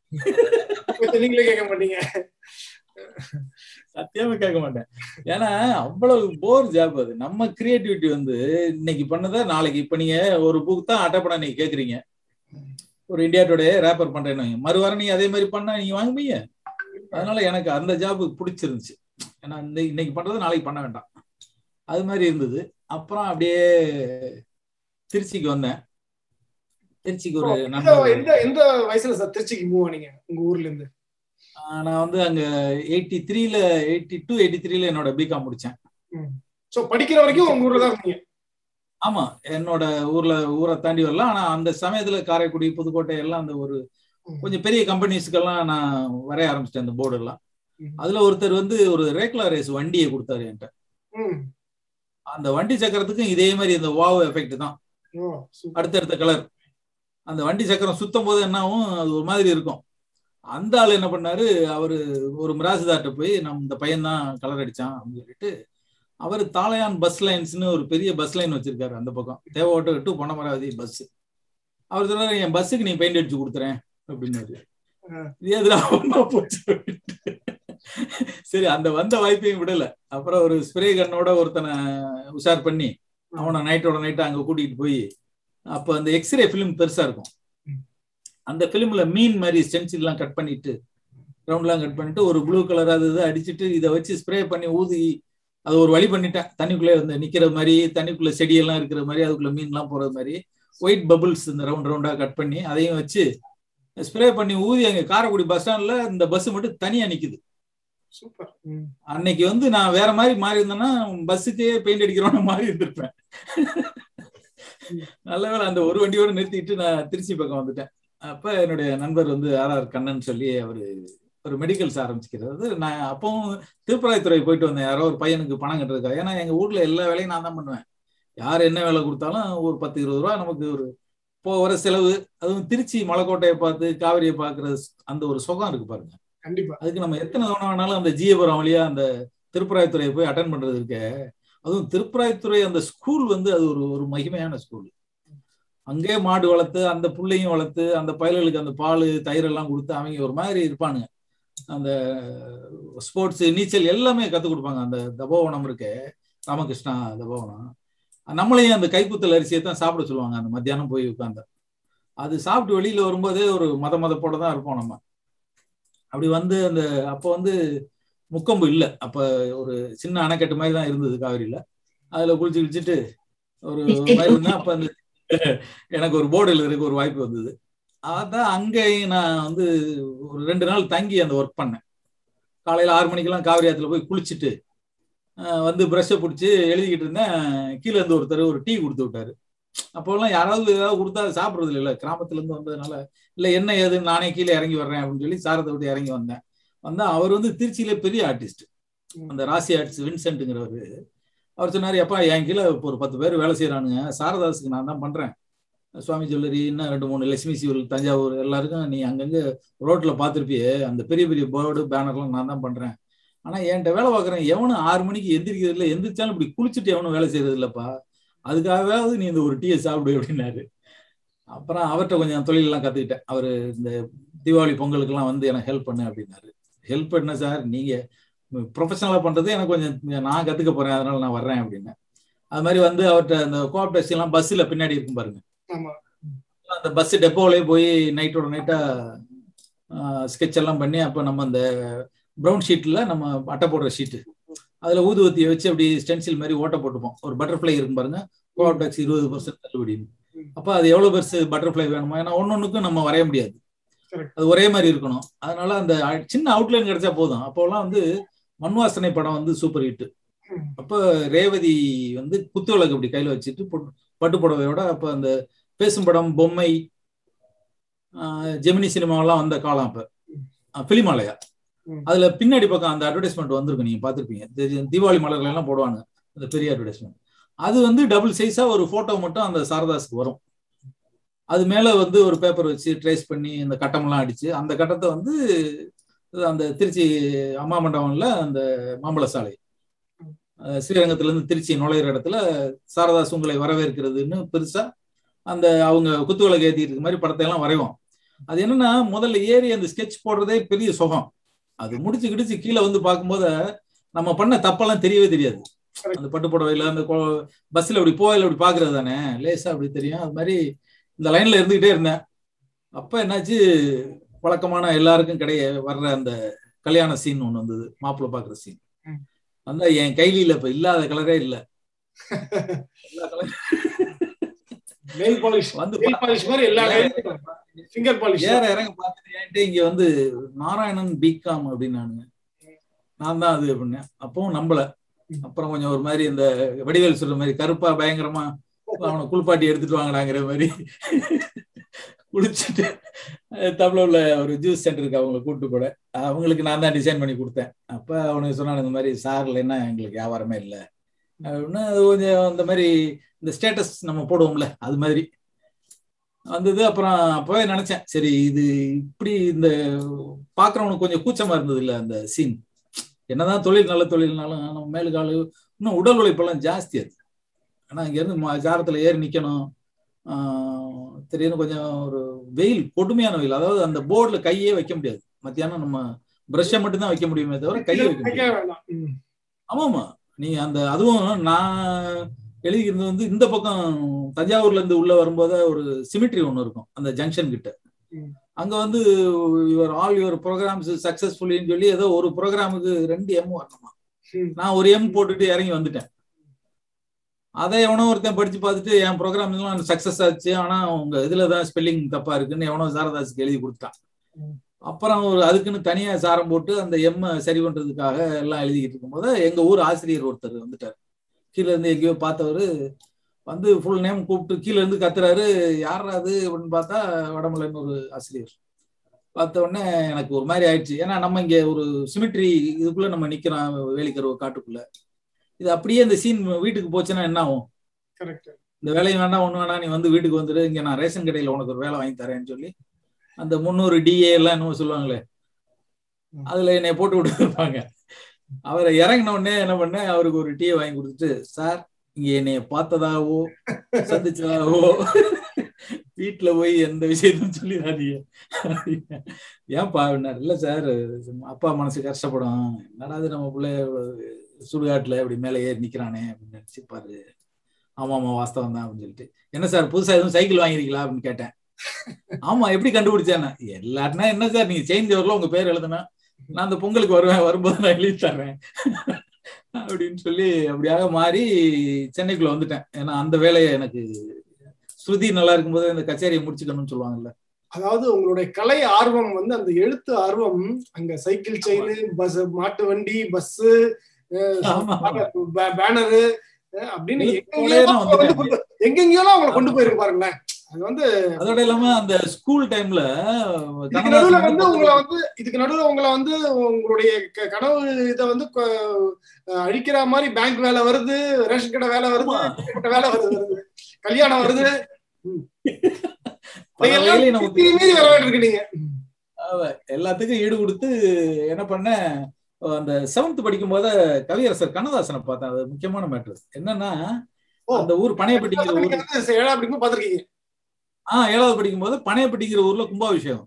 [SPEAKER 1] நீங்களே கேட்க மாட்டீங்க
[SPEAKER 2] சத்தியமா கேட்க மாட்டேன் ஏன்னா அவ்வளவு போர் ஜாப் அது நம்ம கிரியேட்டிவிட்டி வந்து இன்னைக்கு பண்ணதை நாளைக்கு இப்ப நீங்க ஒரு புக் தான் அட்டைப்படம் நீங்க கேக்குறீங்க ஒரு இந்தியா டுடே ரேப்பர் பண்றேன்னு மறுவாரம் நீங்க அதே மாதிரி பண்ணா நீங்க வாங்குவீங்க அதனால எனக்கு அந்த ஜாப் பிடிச்சிருந்துச்சு ஏன்னா இந்த இன்னைக்கு பண்றது நாளைக்கு பண்ண வேண்டாம் அது மாதிரி இருந்தது அப்புறம் அப்படியே திருச்சிக்கு வந்தேன் திருச்சிக்கு ஒரு நண்பர்
[SPEAKER 1] எந்த எந்த வயசுல சார் திருச்சிக்கு மூவ் ஆனீங்க உங்க ஊர்ல இருந்து
[SPEAKER 2] நான் வந்து அங்க எயிட்டி த்ரீல எயிட்டி டூ எயிட்டி த்ரீல என்னோட பிகாம் முடிச்சேன்
[SPEAKER 1] சோ படிக்கிற வரைக்கும் உங்க ஊர்ல தான் இருந்தீங்க
[SPEAKER 2] ஆமா என்னோட ஊர்ல ஊரை தாண்டி வரலாம் ஆனா அந்த சமயத்துல காரைக்குடி புதுக்கோட்டை எல்லாம் அந்த ஒரு கொஞ்சம் பெரிய கம்பெனிஸ்க்கெல்லாம் நான் வரைய ஆரம்பிச்சிட்டேன் அந்த போர்டு எல்லாம் அதுல ஒருத்தர் வந்து ஒரு ரேக்லா ரேஸ் வண்டியை கொடுத்தாரு என்கிட்ட அந்த வண்டி சக்கரத்துக்கும் இதே மாதிரி இந்த வாவ் எஃபெக்ட் தான் அடுத்தடுத்த கலர் அந்த வண்டி சக்கரம் சுத்தம் போது என்னாவும் அது ஒரு மாதிரி இருக்கும் அந்த ஆள் என்ன பண்ணாரு அவரு ஒரு மிராசுதார்ட்ட போய் நம்ம இந்த பையன் தான் கலர் அடிச்சான் அப்படின்னு சொல்லிட்டு அவர் தாளையான் பஸ் லைன்ஸ்னு ஒரு பெரிய பஸ் லைன் வச்சிருக்காரு அந்த பக்கம் தேவோட்ட டு பொன்னமராவதி பஸ் அவர் சொன்னாரு என் பஸ்ஸுக்கு நீ பெயிண்ட் அடிச்சு கொடுத்துறேன் அப்படின்னாரு இது எதுல அவமா போச்சு சரி அந்த வந்த வாய்ப்பையும் விடல அப்புறம் ஒரு ஸ்ப்ரே கண்ணோட ஒருத்தனை உஷார் பண்ணி அவனை நைட்டோட நைட்டு அங்க கூட்டிட்டு போய் அப்ப அந்த எக்ஸ்ரே பிலிம் பெருசா இருக்கும் அந்த பிலிம்ல மீன் மாதிரி ஸ்டென்சில் எல்லாம் கட் பண்ணிட்டு ரவுண்ட்லாம் கட் பண்ணிட்டு ஒரு ப்ளூ கலர் அது இது அடிச்சுட்டு இதை வச்சு ஸ்ப்ரே பண்ணி ஊதி அது ஒரு வழி பண்ணிட்டேன் தண்ணிக்குள்ளே வந்து நிக்கிற மாதிரி தண்ணிக்குள்ள செடியெல்லாம் இருக்கிற மாதிரி அதுக்குள்ள மீன்லாம் போறது மாதிரி ஒயிட் பபுள்ஸ் இந்த ரவுண்ட் ரவுண்டா கட் பண்ணி அதையும் வச்சு ஸ்ப்ரே பண்ணி ஊதி அங்க காரைக்குடி பஸ் ஸ்டாண்ட்ல இந்த பஸ் மட்டும் தனியா நிக்குது
[SPEAKER 1] சூப்பர்
[SPEAKER 2] அன்னைக்கு வந்து நான் வேற மாதிரி மாறி இருந்தேன்னா பஸ்ஸுக்கே பெயிண்ட் அடிக்கிறோன்னு மாறி இருந்திருப்பேன் நல்ல வேலை அந்த ஒரு வண்டியோட நிறுத்திட்டு நான் திருச்சி பக்கம் வந்துட்டேன் அப்ப என்னுடைய நண்பர் வந்து ஆர் ஆர் கண்ணன் சொல்லி அவரு ஒரு மெடிக்கல்ஸ் ஆரம்பிச்சுக்கிறது நான் அப்பவும் திருப்பராய்த்துறை போயிட்டு வந்தேன் யாரோ ஒரு பையனுக்கு பணம் கட்டுறதுக்காக ஏன்னா எங்க ஊர்ல எல்லா வேலையும் நான் தான் பண்ணுவேன் யார் என்ன வேலை கொடுத்தாலும் ஒரு பத்து இருபது ரூபா நமக்கு ஒரு போ வர செலவு அதுவும் திருச்சி மலைக்கோட்டையை பார்த்து காவிரியை பார்க்கறது அந்த ஒரு சுகம் இருக்கு பாருங்க
[SPEAKER 1] கண்டிப்பா
[SPEAKER 2] அதுக்கு நம்ம எத்தனை தவணை வேணாலும் அந்த ஜியபுரம் வழியா அந்த திருப்பராய்த்துறையை போய் அட்டன் பண்றது இருக்க அதுவும் திருப்பராய்த்துறை அந்த ஸ்கூல் வந்து அது ஒரு ஒரு மகிமையான ஸ்கூல் அங்கே மாடு வளர்த்து அந்த புள்ளையும் வளர்த்து அந்த பயல்களுக்கு அந்த பால் தயிர் எல்லாம் கொடுத்து அவங்க ஒரு மாதிரி இருப்பானுங்க அந்த ஸ்போர்ட்ஸ் நீச்சல் எல்லாமே கற்றுக் கொடுப்பாங்க அந்த தபோவனம் இருக்கு ராமகிருஷ்ணா தபோவனம் நம்மளையும் அந்த கைக்குத்தல் அரிசியை தான் சாப்பிட சொல்லுவாங்க அந்த மத்தியானம் போய் உட்காந்து அது சாப்பிட்டு வெளியில வரும்போதே ஒரு மத மதப்போட தான் இருப்போம் நம்ம அப்படி வந்து அந்த அப்போ வந்து முக்கொம்பு இல்லை அப்ப ஒரு சின்ன அணைக்கட்டு மாதிரி தான் இருந்தது காவிரியில அதுல குளிச்சு குளிச்சுட்டு ஒரு மாதிரி இருந்தா அப்ப அந்த எனக்கு ஒரு போர்டு எழுதுறதுக்கு ஒரு வாய்ப்பு வந்தது அதான் அங்கேயும் நான் வந்து ஒரு ரெண்டு நாள் தங்கி அந்த ஒர்க் பண்ணேன் காலையில ஆறு மணிக்கெல்லாம் காவிரி ஆத்துல போய் குளிச்சுட்டு வந்து ப்ரஷ்ஷை பிடிச்சி எழுதிக்கிட்டு இருந்தேன் கீழே இருந்து ஒருத்தர் ஒரு டீ கொடுத்து விட்டாரு அப்போல்லாம் யாராவது ஏதாவது கொடுத்தா அது சாப்பிட்றது இல்லை கிராமத்துல இருந்து வந்ததுனால இல்லை என்ன ஏதுன்னு நானே கீழே இறங்கி வர்றேன் அப்படின்னு சொல்லி சாரத்தை விட்டு இறங்கி வந்தேன் வந்தா அவர் வந்து திருச்சியில பெரிய ஆர்டிஸ்ட் அந்த ராசி ஆர்ட்ஸ் வின்சென்ட்டுங்கிறவர் அவர் சொன்னார் எப்பா என் கீழே ஒரு பத்து பேர் வேலை செய்யறானுங்க சாரதாஸுக்கு நான் தான் பண்றேன் சுவாமி ஜுவல்லரி இன்னும் ரெண்டு மூணு லட்சுமி சிவல் தஞ்சாவூர் எல்லாருக்கும் நீ அங்கங்க ரோட்ல பார்த்துருப்பியே அந்த பெரிய பெரிய போர்டு பேனர்லாம் நான் தான் பண்றேன் ஆனா என்கிட்ட வேலை பார்க்குறேன் எவனும் ஆறு மணிக்கு எந்திரிக்கிறது இல்லை எந்திரிச்சாலும் இப்படி குளிச்சுட்டு எவனும் வேலை செய்யறது இல்லப்பா அதுக்காகவாவது நீ இந்த ஒரு டீயை சாப்பிடு அப்படின்னாரு அப்புறம் அவர்கிட்ட கொஞ்சம் தொழிலெல்லாம் கத்துக்கிட்டேன் அவர் இந்த தீபாவளி பொங்கலுக்கெல்லாம் வந்து எனக்கு ஹெல்ப் பண்ணு அப்படின்னாரு ஹெல்ப் என்ன சார் நீங்க ப்ரொஃபஷனலா பண்றது எனக்கு கொஞ்சம் நான் கத்துக்க போறேன் அதனால நான் வர்றேன் அப்படின்னு அது மாதிரி வந்து அவர்கிட்ட அந்த கோஆப் டெஸ்ட் எல்லாம் பஸ்ல பின்னாடி இருக்கும் பாருங்க அந்த பஸ் டெப்போலயே போய் நைட்டோட நைட்டா ஸ்கெட்ச் எல்லாம் பண்ணி அப்ப நம்ம அந்த ப்ரௌன் ஷீட்ல நம்ம அட்டை போடுற ஷீட்டு அதுல ஊதுவத்தியை வச்சு அப்படி ஸ்டென்சில் மாதிரி ஓட்ட போட்டுப்போம் ஒரு பட்டர்ஃபிளை இருக்கும் பாருங்க கோஆப் டெக்ஸ் இருபது பர்சன்ட் தள்ளுபடின்னு அப்ப அது எவ்வளவு பெருசு பட்டர்ஃபிளை வேணுமா ஏன்னா ஒன்னொன்னுக்கும் நம்ம வரைய முடியாது
[SPEAKER 1] Correct.
[SPEAKER 2] அது ஒரே மாதிரி இருக்கணும் அதனால அந்த அ- சின்ன அவுட்லைன் கிடைச்சா போதும் அப்போலாம் வந்து மண்வாசனை படம் வந்து சூப்பர் ஹிட்
[SPEAKER 1] ம்.
[SPEAKER 2] அப்ப ரேவதி வந்து குத்து விளக்கு இப்படி கையில வச்சுட்டு பொட்டு- பட்டு புடவையோட அப்ப அந்த பேசும் படம் பொம்மை ஆஹ் ஜெமினி சினிமாவெல்லாம் வந்த காலம் அப்ப பிலிமாலயா
[SPEAKER 1] ம்.
[SPEAKER 2] அதுல பின்னாடி பக்கம் அந்த அட்வர்டைஸ்மெண்ட் வந்திருக்கும் நீங்க பாத்திருப்பீங்க தெரியும். தீபாவளி மலர்ல எல்லாம் போடுவாங்க அந்த பெரிய அட்வர்டைஸ்மெண்ட் அது வந்து டபுள் சைஸா ஒரு போட்டோ மட்டும் அந்த சாரதாஸ்க்கு வரும் அது மேல வந்து ஒரு பேப்பர் வச்சு ட்ரேஸ் பண்ணி அந்த கட்டமெல்லாம் அடிச்சு அந்த கட்டத்தை வந்து அந்த திருச்சி அம்மா மண்டபம்ல அந்த மாம்பழ சாலை அஹ் ஸ்ரீரங்கத்துல இருந்து திருச்சி நுழையிற இடத்துல சாரதாஸ் உங்களை வரவேற்கிறதுன்னு பெருசா அந்த அவங்க குத்துவிளக்கு ஏத்திட்டு இருக்க மாதிரி படத்தை எல்லாம் வரைவோம் அது என்னன்னா முதல்ல ஏறி அந்த ஸ்கெட்ச் போடுறதே பெரிய சுகம் அது முடிச்சு கிடிச்சு கீழே வந்து பார்க்கும்போது நம்ம பண்ண தப்பெல்லாம் தெரியவே தெரியாது அந்த பட்டு புடவையில அந்த பஸ்ல அப்படி போயில அப்படி பாக்குறது தானே லேசா அப்படி தெரியும் அது மாதிரி இந்த லைன்ல இருந்துகிட்டே இருந்தேன் அப்ப என்னாச்சு வழக்கமான எல்லாருக்கும் கிடையாது வர்ற அந்த கல்யாண சீன் ஒண்ணு வந்தது மாப்பிள்ளை பாக்குற சீன்
[SPEAKER 1] ம்.
[SPEAKER 2] அந்த என் கைலியில இப்ப இல்லாத கலரே இல்ல எல்லா கலர்
[SPEAKER 1] நெயில் பாலிஷ்
[SPEAKER 2] வந்து
[SPEAKER 1] நெயில் பாலிஷ் மாதிரி எல்லா ஃபிங்கர் பாலிஷ்
[SPEAKER 2] ஏற இறங்க பார்த்துட்டு என்கிட்ட இங்க வந்து நாராயணன் பிகாம் அப்படின்னானுங்க நான் தான் அது அப்படின்னேன் அப்பவும் நம்பல அப்புறம் கொஞ்சம் ஒரு மாதிரி இந்த வடிவேல் சொல்ற மாதிரி கருப்பா பயங்கரமா அவனை குளிப்பாட்டி எடுத்துட்டு வாங்கடாங்கிற மாதிரி குளிச்சுட்டு தமிழ்ல உள்ள ஒரு ஜூஸ் சென்டருக்கு அவங்களை கூப்பிட்டு கூட அவங்களுக்கு நான் தான் டிசைன் பண்ணி கொடுத்தேன் அப்ப அவனுக்கு சொன்னான் இந்த மாதிரி சார்ல என்ன எங்களுக்கு வியாபாரமே இல்லை அப்படின்னு அது கொஞ்சம் அந்த மாதிரி இந்த ஸ்டேட்டஸ் நம்ம போடுவோம்ல அது மாதிரி வந்தது அப்புறம் அப்பவே நினைச்சேன் சரி இது இப்படி இந்த பாக்குறவனுக்கு கொஞ்சம் கூச்சமா இருந்தது இல்ல அந்த சீன் என்னதான் தொழில் நல்ல தொழில்னாலும் நம்ம மேலுக்காலு இன்னும் உடல் உழைப்பெல்லாம் ஜாஸ்தி அது ஆனா இங்க இருந்து ஜாரத்துல ஏறி நிக்கணும் திடீர்னு கொஞ்சம் ஒரு வெயில் கொடுமையான வெயில் அதாவது அந்த போர்டுல கையே வைக்க முடியாது மத்தியானம் நம்ம பிரஷ்ஷை மட்டும் தான் வைக்க முடியுமே தவிர கையை வைக்க முடியாது ஆமாமா நீ அந்த அதுவும் நான் எழுதிக்கிறது வந்து இந்த பக்கம் தஞ்சாவூர்ல இருந்து உள்ள வரும்போது ஒரு சிமிட்ரி ஒன்று இருக்கும் அந்த ஜங்ஷன் கிட்ட அங்க வந்து யுவர் ஆல் யுவர் ப்ரோக்ராம்ஸ் சக்சஸ்ஃபுல்லின்னு சொல்லி ஏதோ ஒரு ப்ரோக்ராமுக்கு ரெண்டு எம் வரணுமா நான் ஒரு எம் போட்டுட்டு இறங்கி வந்துட்டேன் அதை எவனோ ஒருத்தன் படிச்சு பார்த்துட்டு என் ப்ரோக்ராம் எல்லாம் சக்சஸ் ஆச்சு ஆனா உங்க இதுலதான் ஸ்பெல்லிங் தப்பா இருக்குன்னு எவனோ சாரதாஸுக்கு எழுதி கொடுத்தான் அப்புறம் ஒரு அதுக்குன்னு தனியா சாரம் போட்டு அந்த எம் சரி பண்றதுக்காக எல்லாம் எழுதிக்கிட்டு இருக்கும்போது எங்க ஊர் ஆசிரியர் ஒருத்தர் வந்துட்டார் கீழே இருந்து எங்கேயோ பார்த்தவர் வந்து ஃபுல் நேம் கூப்பிட்டு கீழே இருந்து கத்துறாரு யாரா அது அப்படின்னு பார்த்தா வடமலைன்னு ஒரு ஆசிரியர் பார்த்த உடனே எனக்கு ஒரு மாதிரி ஆயிடுச்சு ஏன்னா நம்ம இங்க ஒரு சிமிட்ரி இதுக்குள்ள நம்ம நிக்கிறோம் வேலிக்கருவ காட்டுக்குள்ள இது அப்படியே இந்த சீன் வீட்டுக்கு போச்சுன்னா என்ன ஆகும் இந்த வேலையும் வேண்டாம் ஒண்ணு வேணாம் நீ வந்து வீட்டுக்கு வந்துடு இங்க நான் ரேஷன் கடையில உனக்கு ஒரு வேலை வாங்கி தரேன்னு சொல்லி அந்த முந்நூறு டிஏ எல்லாம் என்னமோ சொல்லுவாங்களே அதுல என்னை போட்டு விட்டுருப்பாங்க அவரை இறங்கின உடனே என்ன பண்ணேன் அவருக்கு ஒரு டீயை வாங்கி கொடுத்துட்டு சார் இங்க என்னைய பார்த்ததாவோ சந்திச்சதாவோ வீட்டுல போய் எந்த விஷயத்தையும் சொல்லிடாதீங்க ஏன்பா அப்படின்னாரு இல்ல சார் அப்பா மனசு கஷ்டப்படும் என்னடாது நம்ம பிள்ளை சுடுகாட்டுல அப்படி மேல ஏறி நிக்கிறானே அப்படின்னு நினைச்சுப்பாரு ஆமா ஆமா வாஸ்தவம் தான் அப்படின்னு சொல்லிட்டு என்ன சார் புதுசா எதுவும் சைக்கிள் வாங்கிருக்கீங்களா அப்படின்னு கேட்டேன் ஆமா எப்படி கண்டுபிடிச்சேன் எல்லாருனா என்ன சார் நீங்க செயின் வரல உங்க பேர் எழுதுனா நான் அந்த பொங்கலுக்கு வருவேன் வரும்போது நான் எழுதி தர்றேன் அப்படின்னு சொல்லி அப்படியாக மாறி சென்னைக்குள்ள வந்துட்டேன் ஏன்னா அந்த வேலையை எனக்கு ஸ்ருதி நல்லா இருக்கும்போது இந்த கச்சேரியை முடிச்சுக்கணும்னு சொல்லுவாங்கல்ல
[SPEAKER 1] அதாவது உங்களுடைய கலை ஆர்வம் வந்து அந்த எழுத்து ஆர்வம் அங்க சைக்கிள் செயின் பஸ் மாட்டு வண்டி பஸ் பேனரு அப்படின்னு எங்கெங்கயோ அவங்களை கொண்டு போயிருக்கு பாருங்களேன் அது வந்து
[SPEAKER 2] அதோட இல்லாம அந்த ஸ்கூல் டைம்ல
[SPEAKER 1] இதுக்கு நடுவுல வந்து உங்களை வந்து இதுக்கு நடுவுல உங்களை வந்து உங்களுடைய கனவு இதை வந்து அழிக்கிற மாதிரி பேங்க் வேலை வருது ரேஷன் கடை வேலை வருது வேலை வருது வருது கல்யாணம் வருது
[SPEAKER 2] எல்லாத்துக்கும் ஈடு கொடுத்து என்ன பண்ண அந்த செவன்த் படிக்கும் போது கவியரசர் கண்ணதாசனை பார்த்தேன் அது முக்கியமான மேட்ரு என்னன்னா அந்த ஊர் பனையப்பட்டிங்கிற ஊர்
[SPEAKER 1] ஏழாவது படிக்கும் பாத்திருக்கீங்க
[SPEAKER 2] ஆஹ் ஏழாவது படிக்கும் போது பனையப்பட்டிங்கிற ஊர்ல கும்பாபிஷேகம்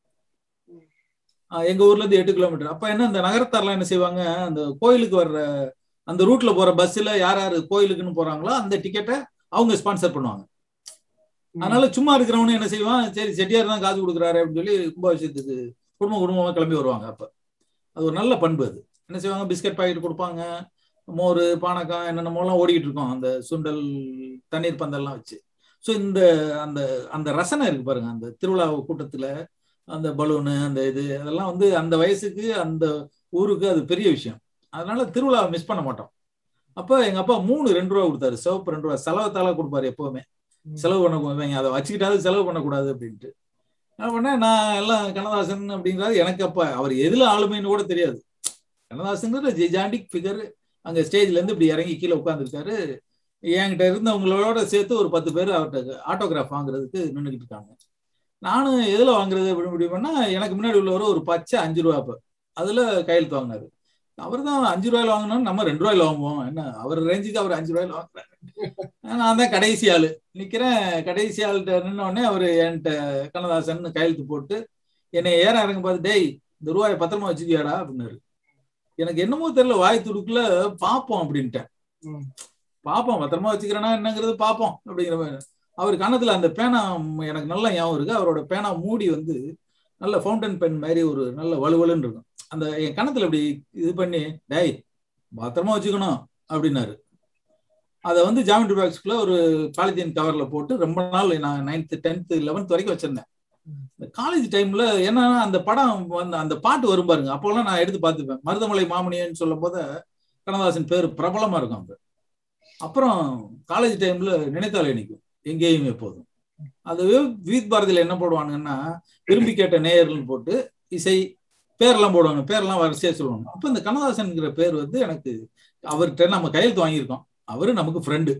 [SPEAKER 2] எங்க ஊர்ல இருந்து எட்டு கிலோமீட்டர் அப்ப என்ன இந்த நகரத்தாரெல்லாம் என்ன செய்வாங்க அந்த கோயிலுக்கு வர்ற அந்த ரூட்ல போற பஸ்ல யார் யாரு கோயிலுக்குன்னு போறாங்களோ அந்த டிக்கெட்டை அவங்க ஸ்பான்சர் பண்ணுவாங்க அதனால சும்மா இருக்கிறவனு என்ன செய்வான் சரி செட்டியார் தான் காசு கொடுக்குறாரு அப்படின்னு சொல்லி கும்பாபிஷேகத்துக்கு குடும்ப குடும்பமா கிளம்பி வருவாங்க அப்ப அது ஒரு நல்ல பண்பு அது என்ன செய்வாங்க பிஸ்கட் பாக்கெட் கொடுப்பாங்க மோர் பானக்கம் என்னென்னமோலாம் ஓடிக்கிட்டு இருக்கோம் அந்த சுண்டல் தண்ணீர் பந்தல்லாம் வச்சு ஸோ இந்த அந்த அந்த ரசனை இருக்கு பாருங்க அந்த திருவிழா கூட்டத்துல அந்த பலூனு அந்த இது அதெல்லாம் வந்து அந்த வயசுக்கு அந்த ஊருக்கு அது பெரிய விஷயம் அதனால திருவிழாவை மிஸ் பண்ண மாட்டோம் அப்ப எங்க அப்பா மூணு ரெண்டு ரூபா கொடுத்தாரு சிவப்பு ரெண்டு ரூபா செலவத்தால கொடுப்பாரு எப்பவுமே செலவு பண்ண போவேங்க அதை வச்சுக்கிட்டாவது செலவு பண்ணக்கூடாது அப்படின்ட்டு என்ன பண்ணேன் நான் எல்லாம் கண்ணதாசன் அப்படிங்கிறது எனக்கு அப்ப அவர் எதுல ஆளுமைன்னு கூட தெரியாது கண்ணதாசங்கிற ஜிஜாண்டிக் ஃபிகர் அங்க ஸ்டேஜ்ல இருந்து இப்படி இறங்கி கீழே உட்காந்துருக்காரு என்கிட்ட இருந்தவங்களோட சேர்த்து ஒரு பத்து பேர் அவர்கிட்ட ஆட்டோகிராஃப் வாங்குறதுக்கு நின்றுக்கிட்டு இருக்காங்க நானும் எதுல வாங்குறது அப்படின்னு முடிவு பண்ணா எனக்கு முன்னாடி உள்ளவர் ஒரு பச்சை அஞ்சு ரூபா அப்ப அதுல கையெழுத்து வாங்கினாரு அவர் தான் அஞ்சு ரூபாயில வாங்கினோம் நம்ம ரெண்டு ரூபாயில வாங்குவோம் என்ன அவர் ரேஞ்சுக்கு அவர் அஞ்சு ரூபாயில வாங்குறாரு நான் தான் கடைசி ஆளு நிக்கிறேன் கடைசி ஆள்கிட்ட நின்ன உடனே அவர் என்கிட்ட கண்ணதாசன் கையெழுத்து போட்டு என்னை ஏற இறங்க பார்த்து டேய் இந்த ரூபாயை பத்திரமா வச்சுக்கியாடா அப்படின்னாரு எனக்கு என்னமோ தெரியல வாய் துடுக்குல பாப்போம் அப்படின்ட்டேன் பாப்போம் பத்திரமா வச்சுக்கிறேன்னா என்னங்கிறது பாப்போம் அப்படிங்கிற மாதிரி அவர் கன்னத்துல அந்த பேனா எனக்கு நல்லா ஞாபகம் இருக்கு அவரோட பேனா மூடி வந்து நல்ல ஃபவுண்டன் பென் மாதிரி ஒரு நல்ல வலுவலுன்னு இருக்கும் அந்த என் கணத்துல இப்படி இது பண்ணி டேய் பத்திரமா வச்சுக்கணும் அப்படின்னாரு அதை வந்து ஜாமெட்ரி பாக்ஸ்க்குள்ள ஒரு பாலித்தீன் கவர்ல போட்டு ரொம்ப நாள் நான் நைன்த் டென்த் லெவன்த் வரைக்கும் வச்சிருந்தேன் இந்த காலேஜ் டைம்ல என்னன்னா அந்த படம் வந்து அந்த பாட்டு வரும் பாருங்க அப்போல்லாம் நான் எடுத்து பார்த்துப்பேன் மருதமலை மாமணியன்னு சொல்லும் போது கண்ணதாசன் பேர் பிரபலமா இருக்கும் அப்ப அப்புறம் காலேஜ் டைம்ல நினைத்தாலே நிற்கும் எங்கேயும் எப்போதும் அது வீத் பாரதியில என்ன போடுவானுங்கன்னா விரும்பி கேட்ட நேயர்னு போட்டு இசை பேரெல்லாம் போடுவாங்க பேரெல்லாம் வரிசையா சொல்லுவாங்க அப்ப இந்த கண்ணதாசன்ங்கிற பேர் வந்து எனக்கு அவர்கிட்ட நம்ம கையெழுத்து வாங்கியிருக்கோம் அவரு நமக்கு ஃப்ரெண்டு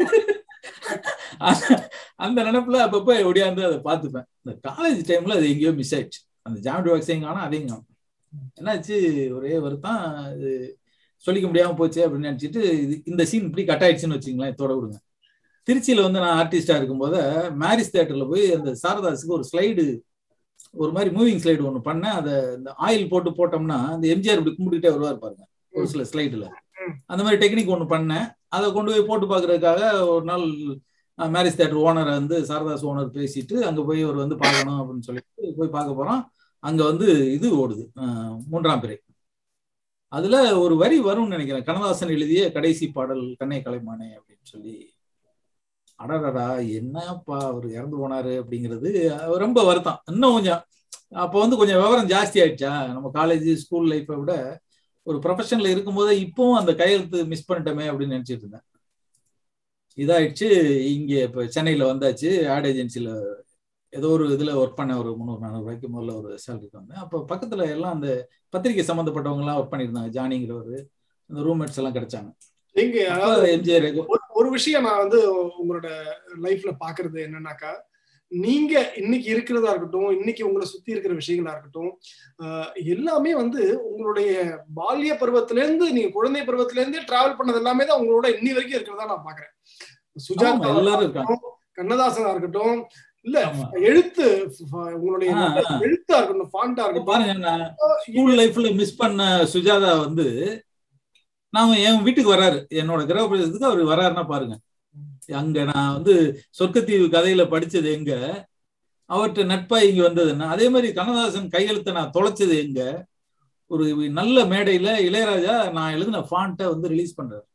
[SPEAKER 2] அந்த நினைப்புல அப்பப்ப எப்படியாந்து அதை பார்த்துப்பேன் இந்த காலேஜ் டைம்ல அது எங்கேயோ மிஸ் ஆயிடுச்சு அந்த ஜாமெட்ரி பாக்ஸையும் காணும் அதையும் காணும் என்னாச்சு ஒரே வருத்தம் இது சொல்லிக்க முடியாம போச்சு அப்படின்னு நினைச்சிட்டு இந்த சீன் இப்படி கட் ஆயிடுச்சுன்னு வச்சுங்களேன் இதோட விடுங்க திருச்சியில வந்து நான் ஆர்டிஸ்டா இருக்கும்போது மேரிஸ் தேட்டர்ல போய் அந்த சாரதாஸுக்கு ஒரு ஸ்லைடு ஒரு மாதிரி மூவிங் ஸ்லைடு ஒன்று பண்ணேன் அதை இந்த ஆயில் போட்டு போட்டோம்னா அந்த எம்ஜிஆர் இப்படி கும்பிட்டுட்டே வருவார் பாருங்க ஒரு சில ஸ்லைடுல அந்த மாதிரி டெக்னிக் ஒன்று பண்ணேன் அதை கொண்டு போய் போட்டு பார்க்கறதுக்காக ஒரு நாள் மேரிஸ் தேட்டர் ஓனரை வந்து சாரதாஸ் ஓனர் பேசிட்டு அங்கே போய் அவர் வந்து பார்க்கணும் அப்படின்னு சொல்லிட்டு போய் பார்க்க போறோம் அங்க வந்து இது ஓடுது மூன்றாம் பிறை அதுல ஒரு வரி வரும்னு நினைக்கிறேன் கண்ணதாசன் எழுதிய கடைசி பாடல் கண்ணை கலைமானே அப்படின்னு சொல்லி அடடடா என்னப்பா அவர் இறந்து போனாரு அப்படிங்கிறது ரொம்ப வருத்தம் இன்னும் கொஞ்சம் அப்போ வந்து கொஞ்சம் விவரம் ஜாஸ்தி ஆயிடுச்சா நம்ம காலேஜ் ஸ்கூல் லைஃப்பை விட ஒரு ப்ரொஃபஷன்ல இருக்கும்போது இப்பவும் அந்த கையெழுத்து மிஸ் பண்ணிட்டோமே அப்படின்னு நினைச்சிட்டு இருந்தேன் இதாயிடுச்சு இங்க இப்ப சென்னையில வந்தாச்சு ஆட் ஏஜென்சில ஏதோ ஒரு இதுல ஒர்க் பண்ண ஒரு முந்நூறு நானூறு ரூபாய்க்கு முதல்ல ஒரு சேலரிக்கு வந்தேன் அப்போ பக்கத்துல எல்லாம் அந்த பத்திரிகை சம்பந்தப்பட்டவங்க எல்லாம் ஒர்க் பண்ணியிருந்தாங்க ஜானிங்கிறவர் அந்த ரூம்மேட்ஸ் எல்லாம் கிடைச்சாங்க எம்ஜிஆர்
[SPEAKER 1] ஒரு விஷயம் நான் வந்து உங்களோட லைஃப்ல பாக்குறது என்னன்னாக்கா நீங்க இன்னைக்கு இருக்கிறதா இருக்கட்டும் இன்னைக்கு உங்களை சுத்தி இருக்கிற விஷயங்களா இருக்கட்டும் எல்லாமே வந்து உங்களுடைய பால்ய பருவத்துல இருந்து நீங்க குழந்தை பருவத்துல இருந்து டிராவல் பண்ணது எல்லாமே தான் உங்களோட இன்னி வரைக்கும் இருக்கிறதா நான் பாக்குறேன் சுஜாதா
[SPEAKER 2] எல்லாரும்
[SPEAKER 1] கண்ணதாசனா இருக்கட்டும் இல்ல எழுத்து உங்களுடைய எழுத்தா இருக்கட்டும் ஃபாண்டா இருக்கட்டும்
[SPEAKER 2] பாருங்க நான் ஸ்கூல் லைஃப்ல மிஸ் பண்ண சுஜாதா வந்து நாம என் வீட்டுக்கு வராரு என்னோட கிரகப்பிரவேசத்துக்கு அவர் வராருன்னா பாருங்க அங்க நான் வந்து சொர்க்கத்தீவு கதையில படிச்சது எங்க அவர்கிட்ட நட்பா இங்க வந்ததுன்னா அதே மாதிரி கண்ணதாசன் கையெழுத்தை நான் தொலைச்சது எங்க ஒரு நல்ல மேடையில இளையராஜா நான் எழுதின ஃபாண்ட்டை வந்து ரிலீஸ் பண்றாரு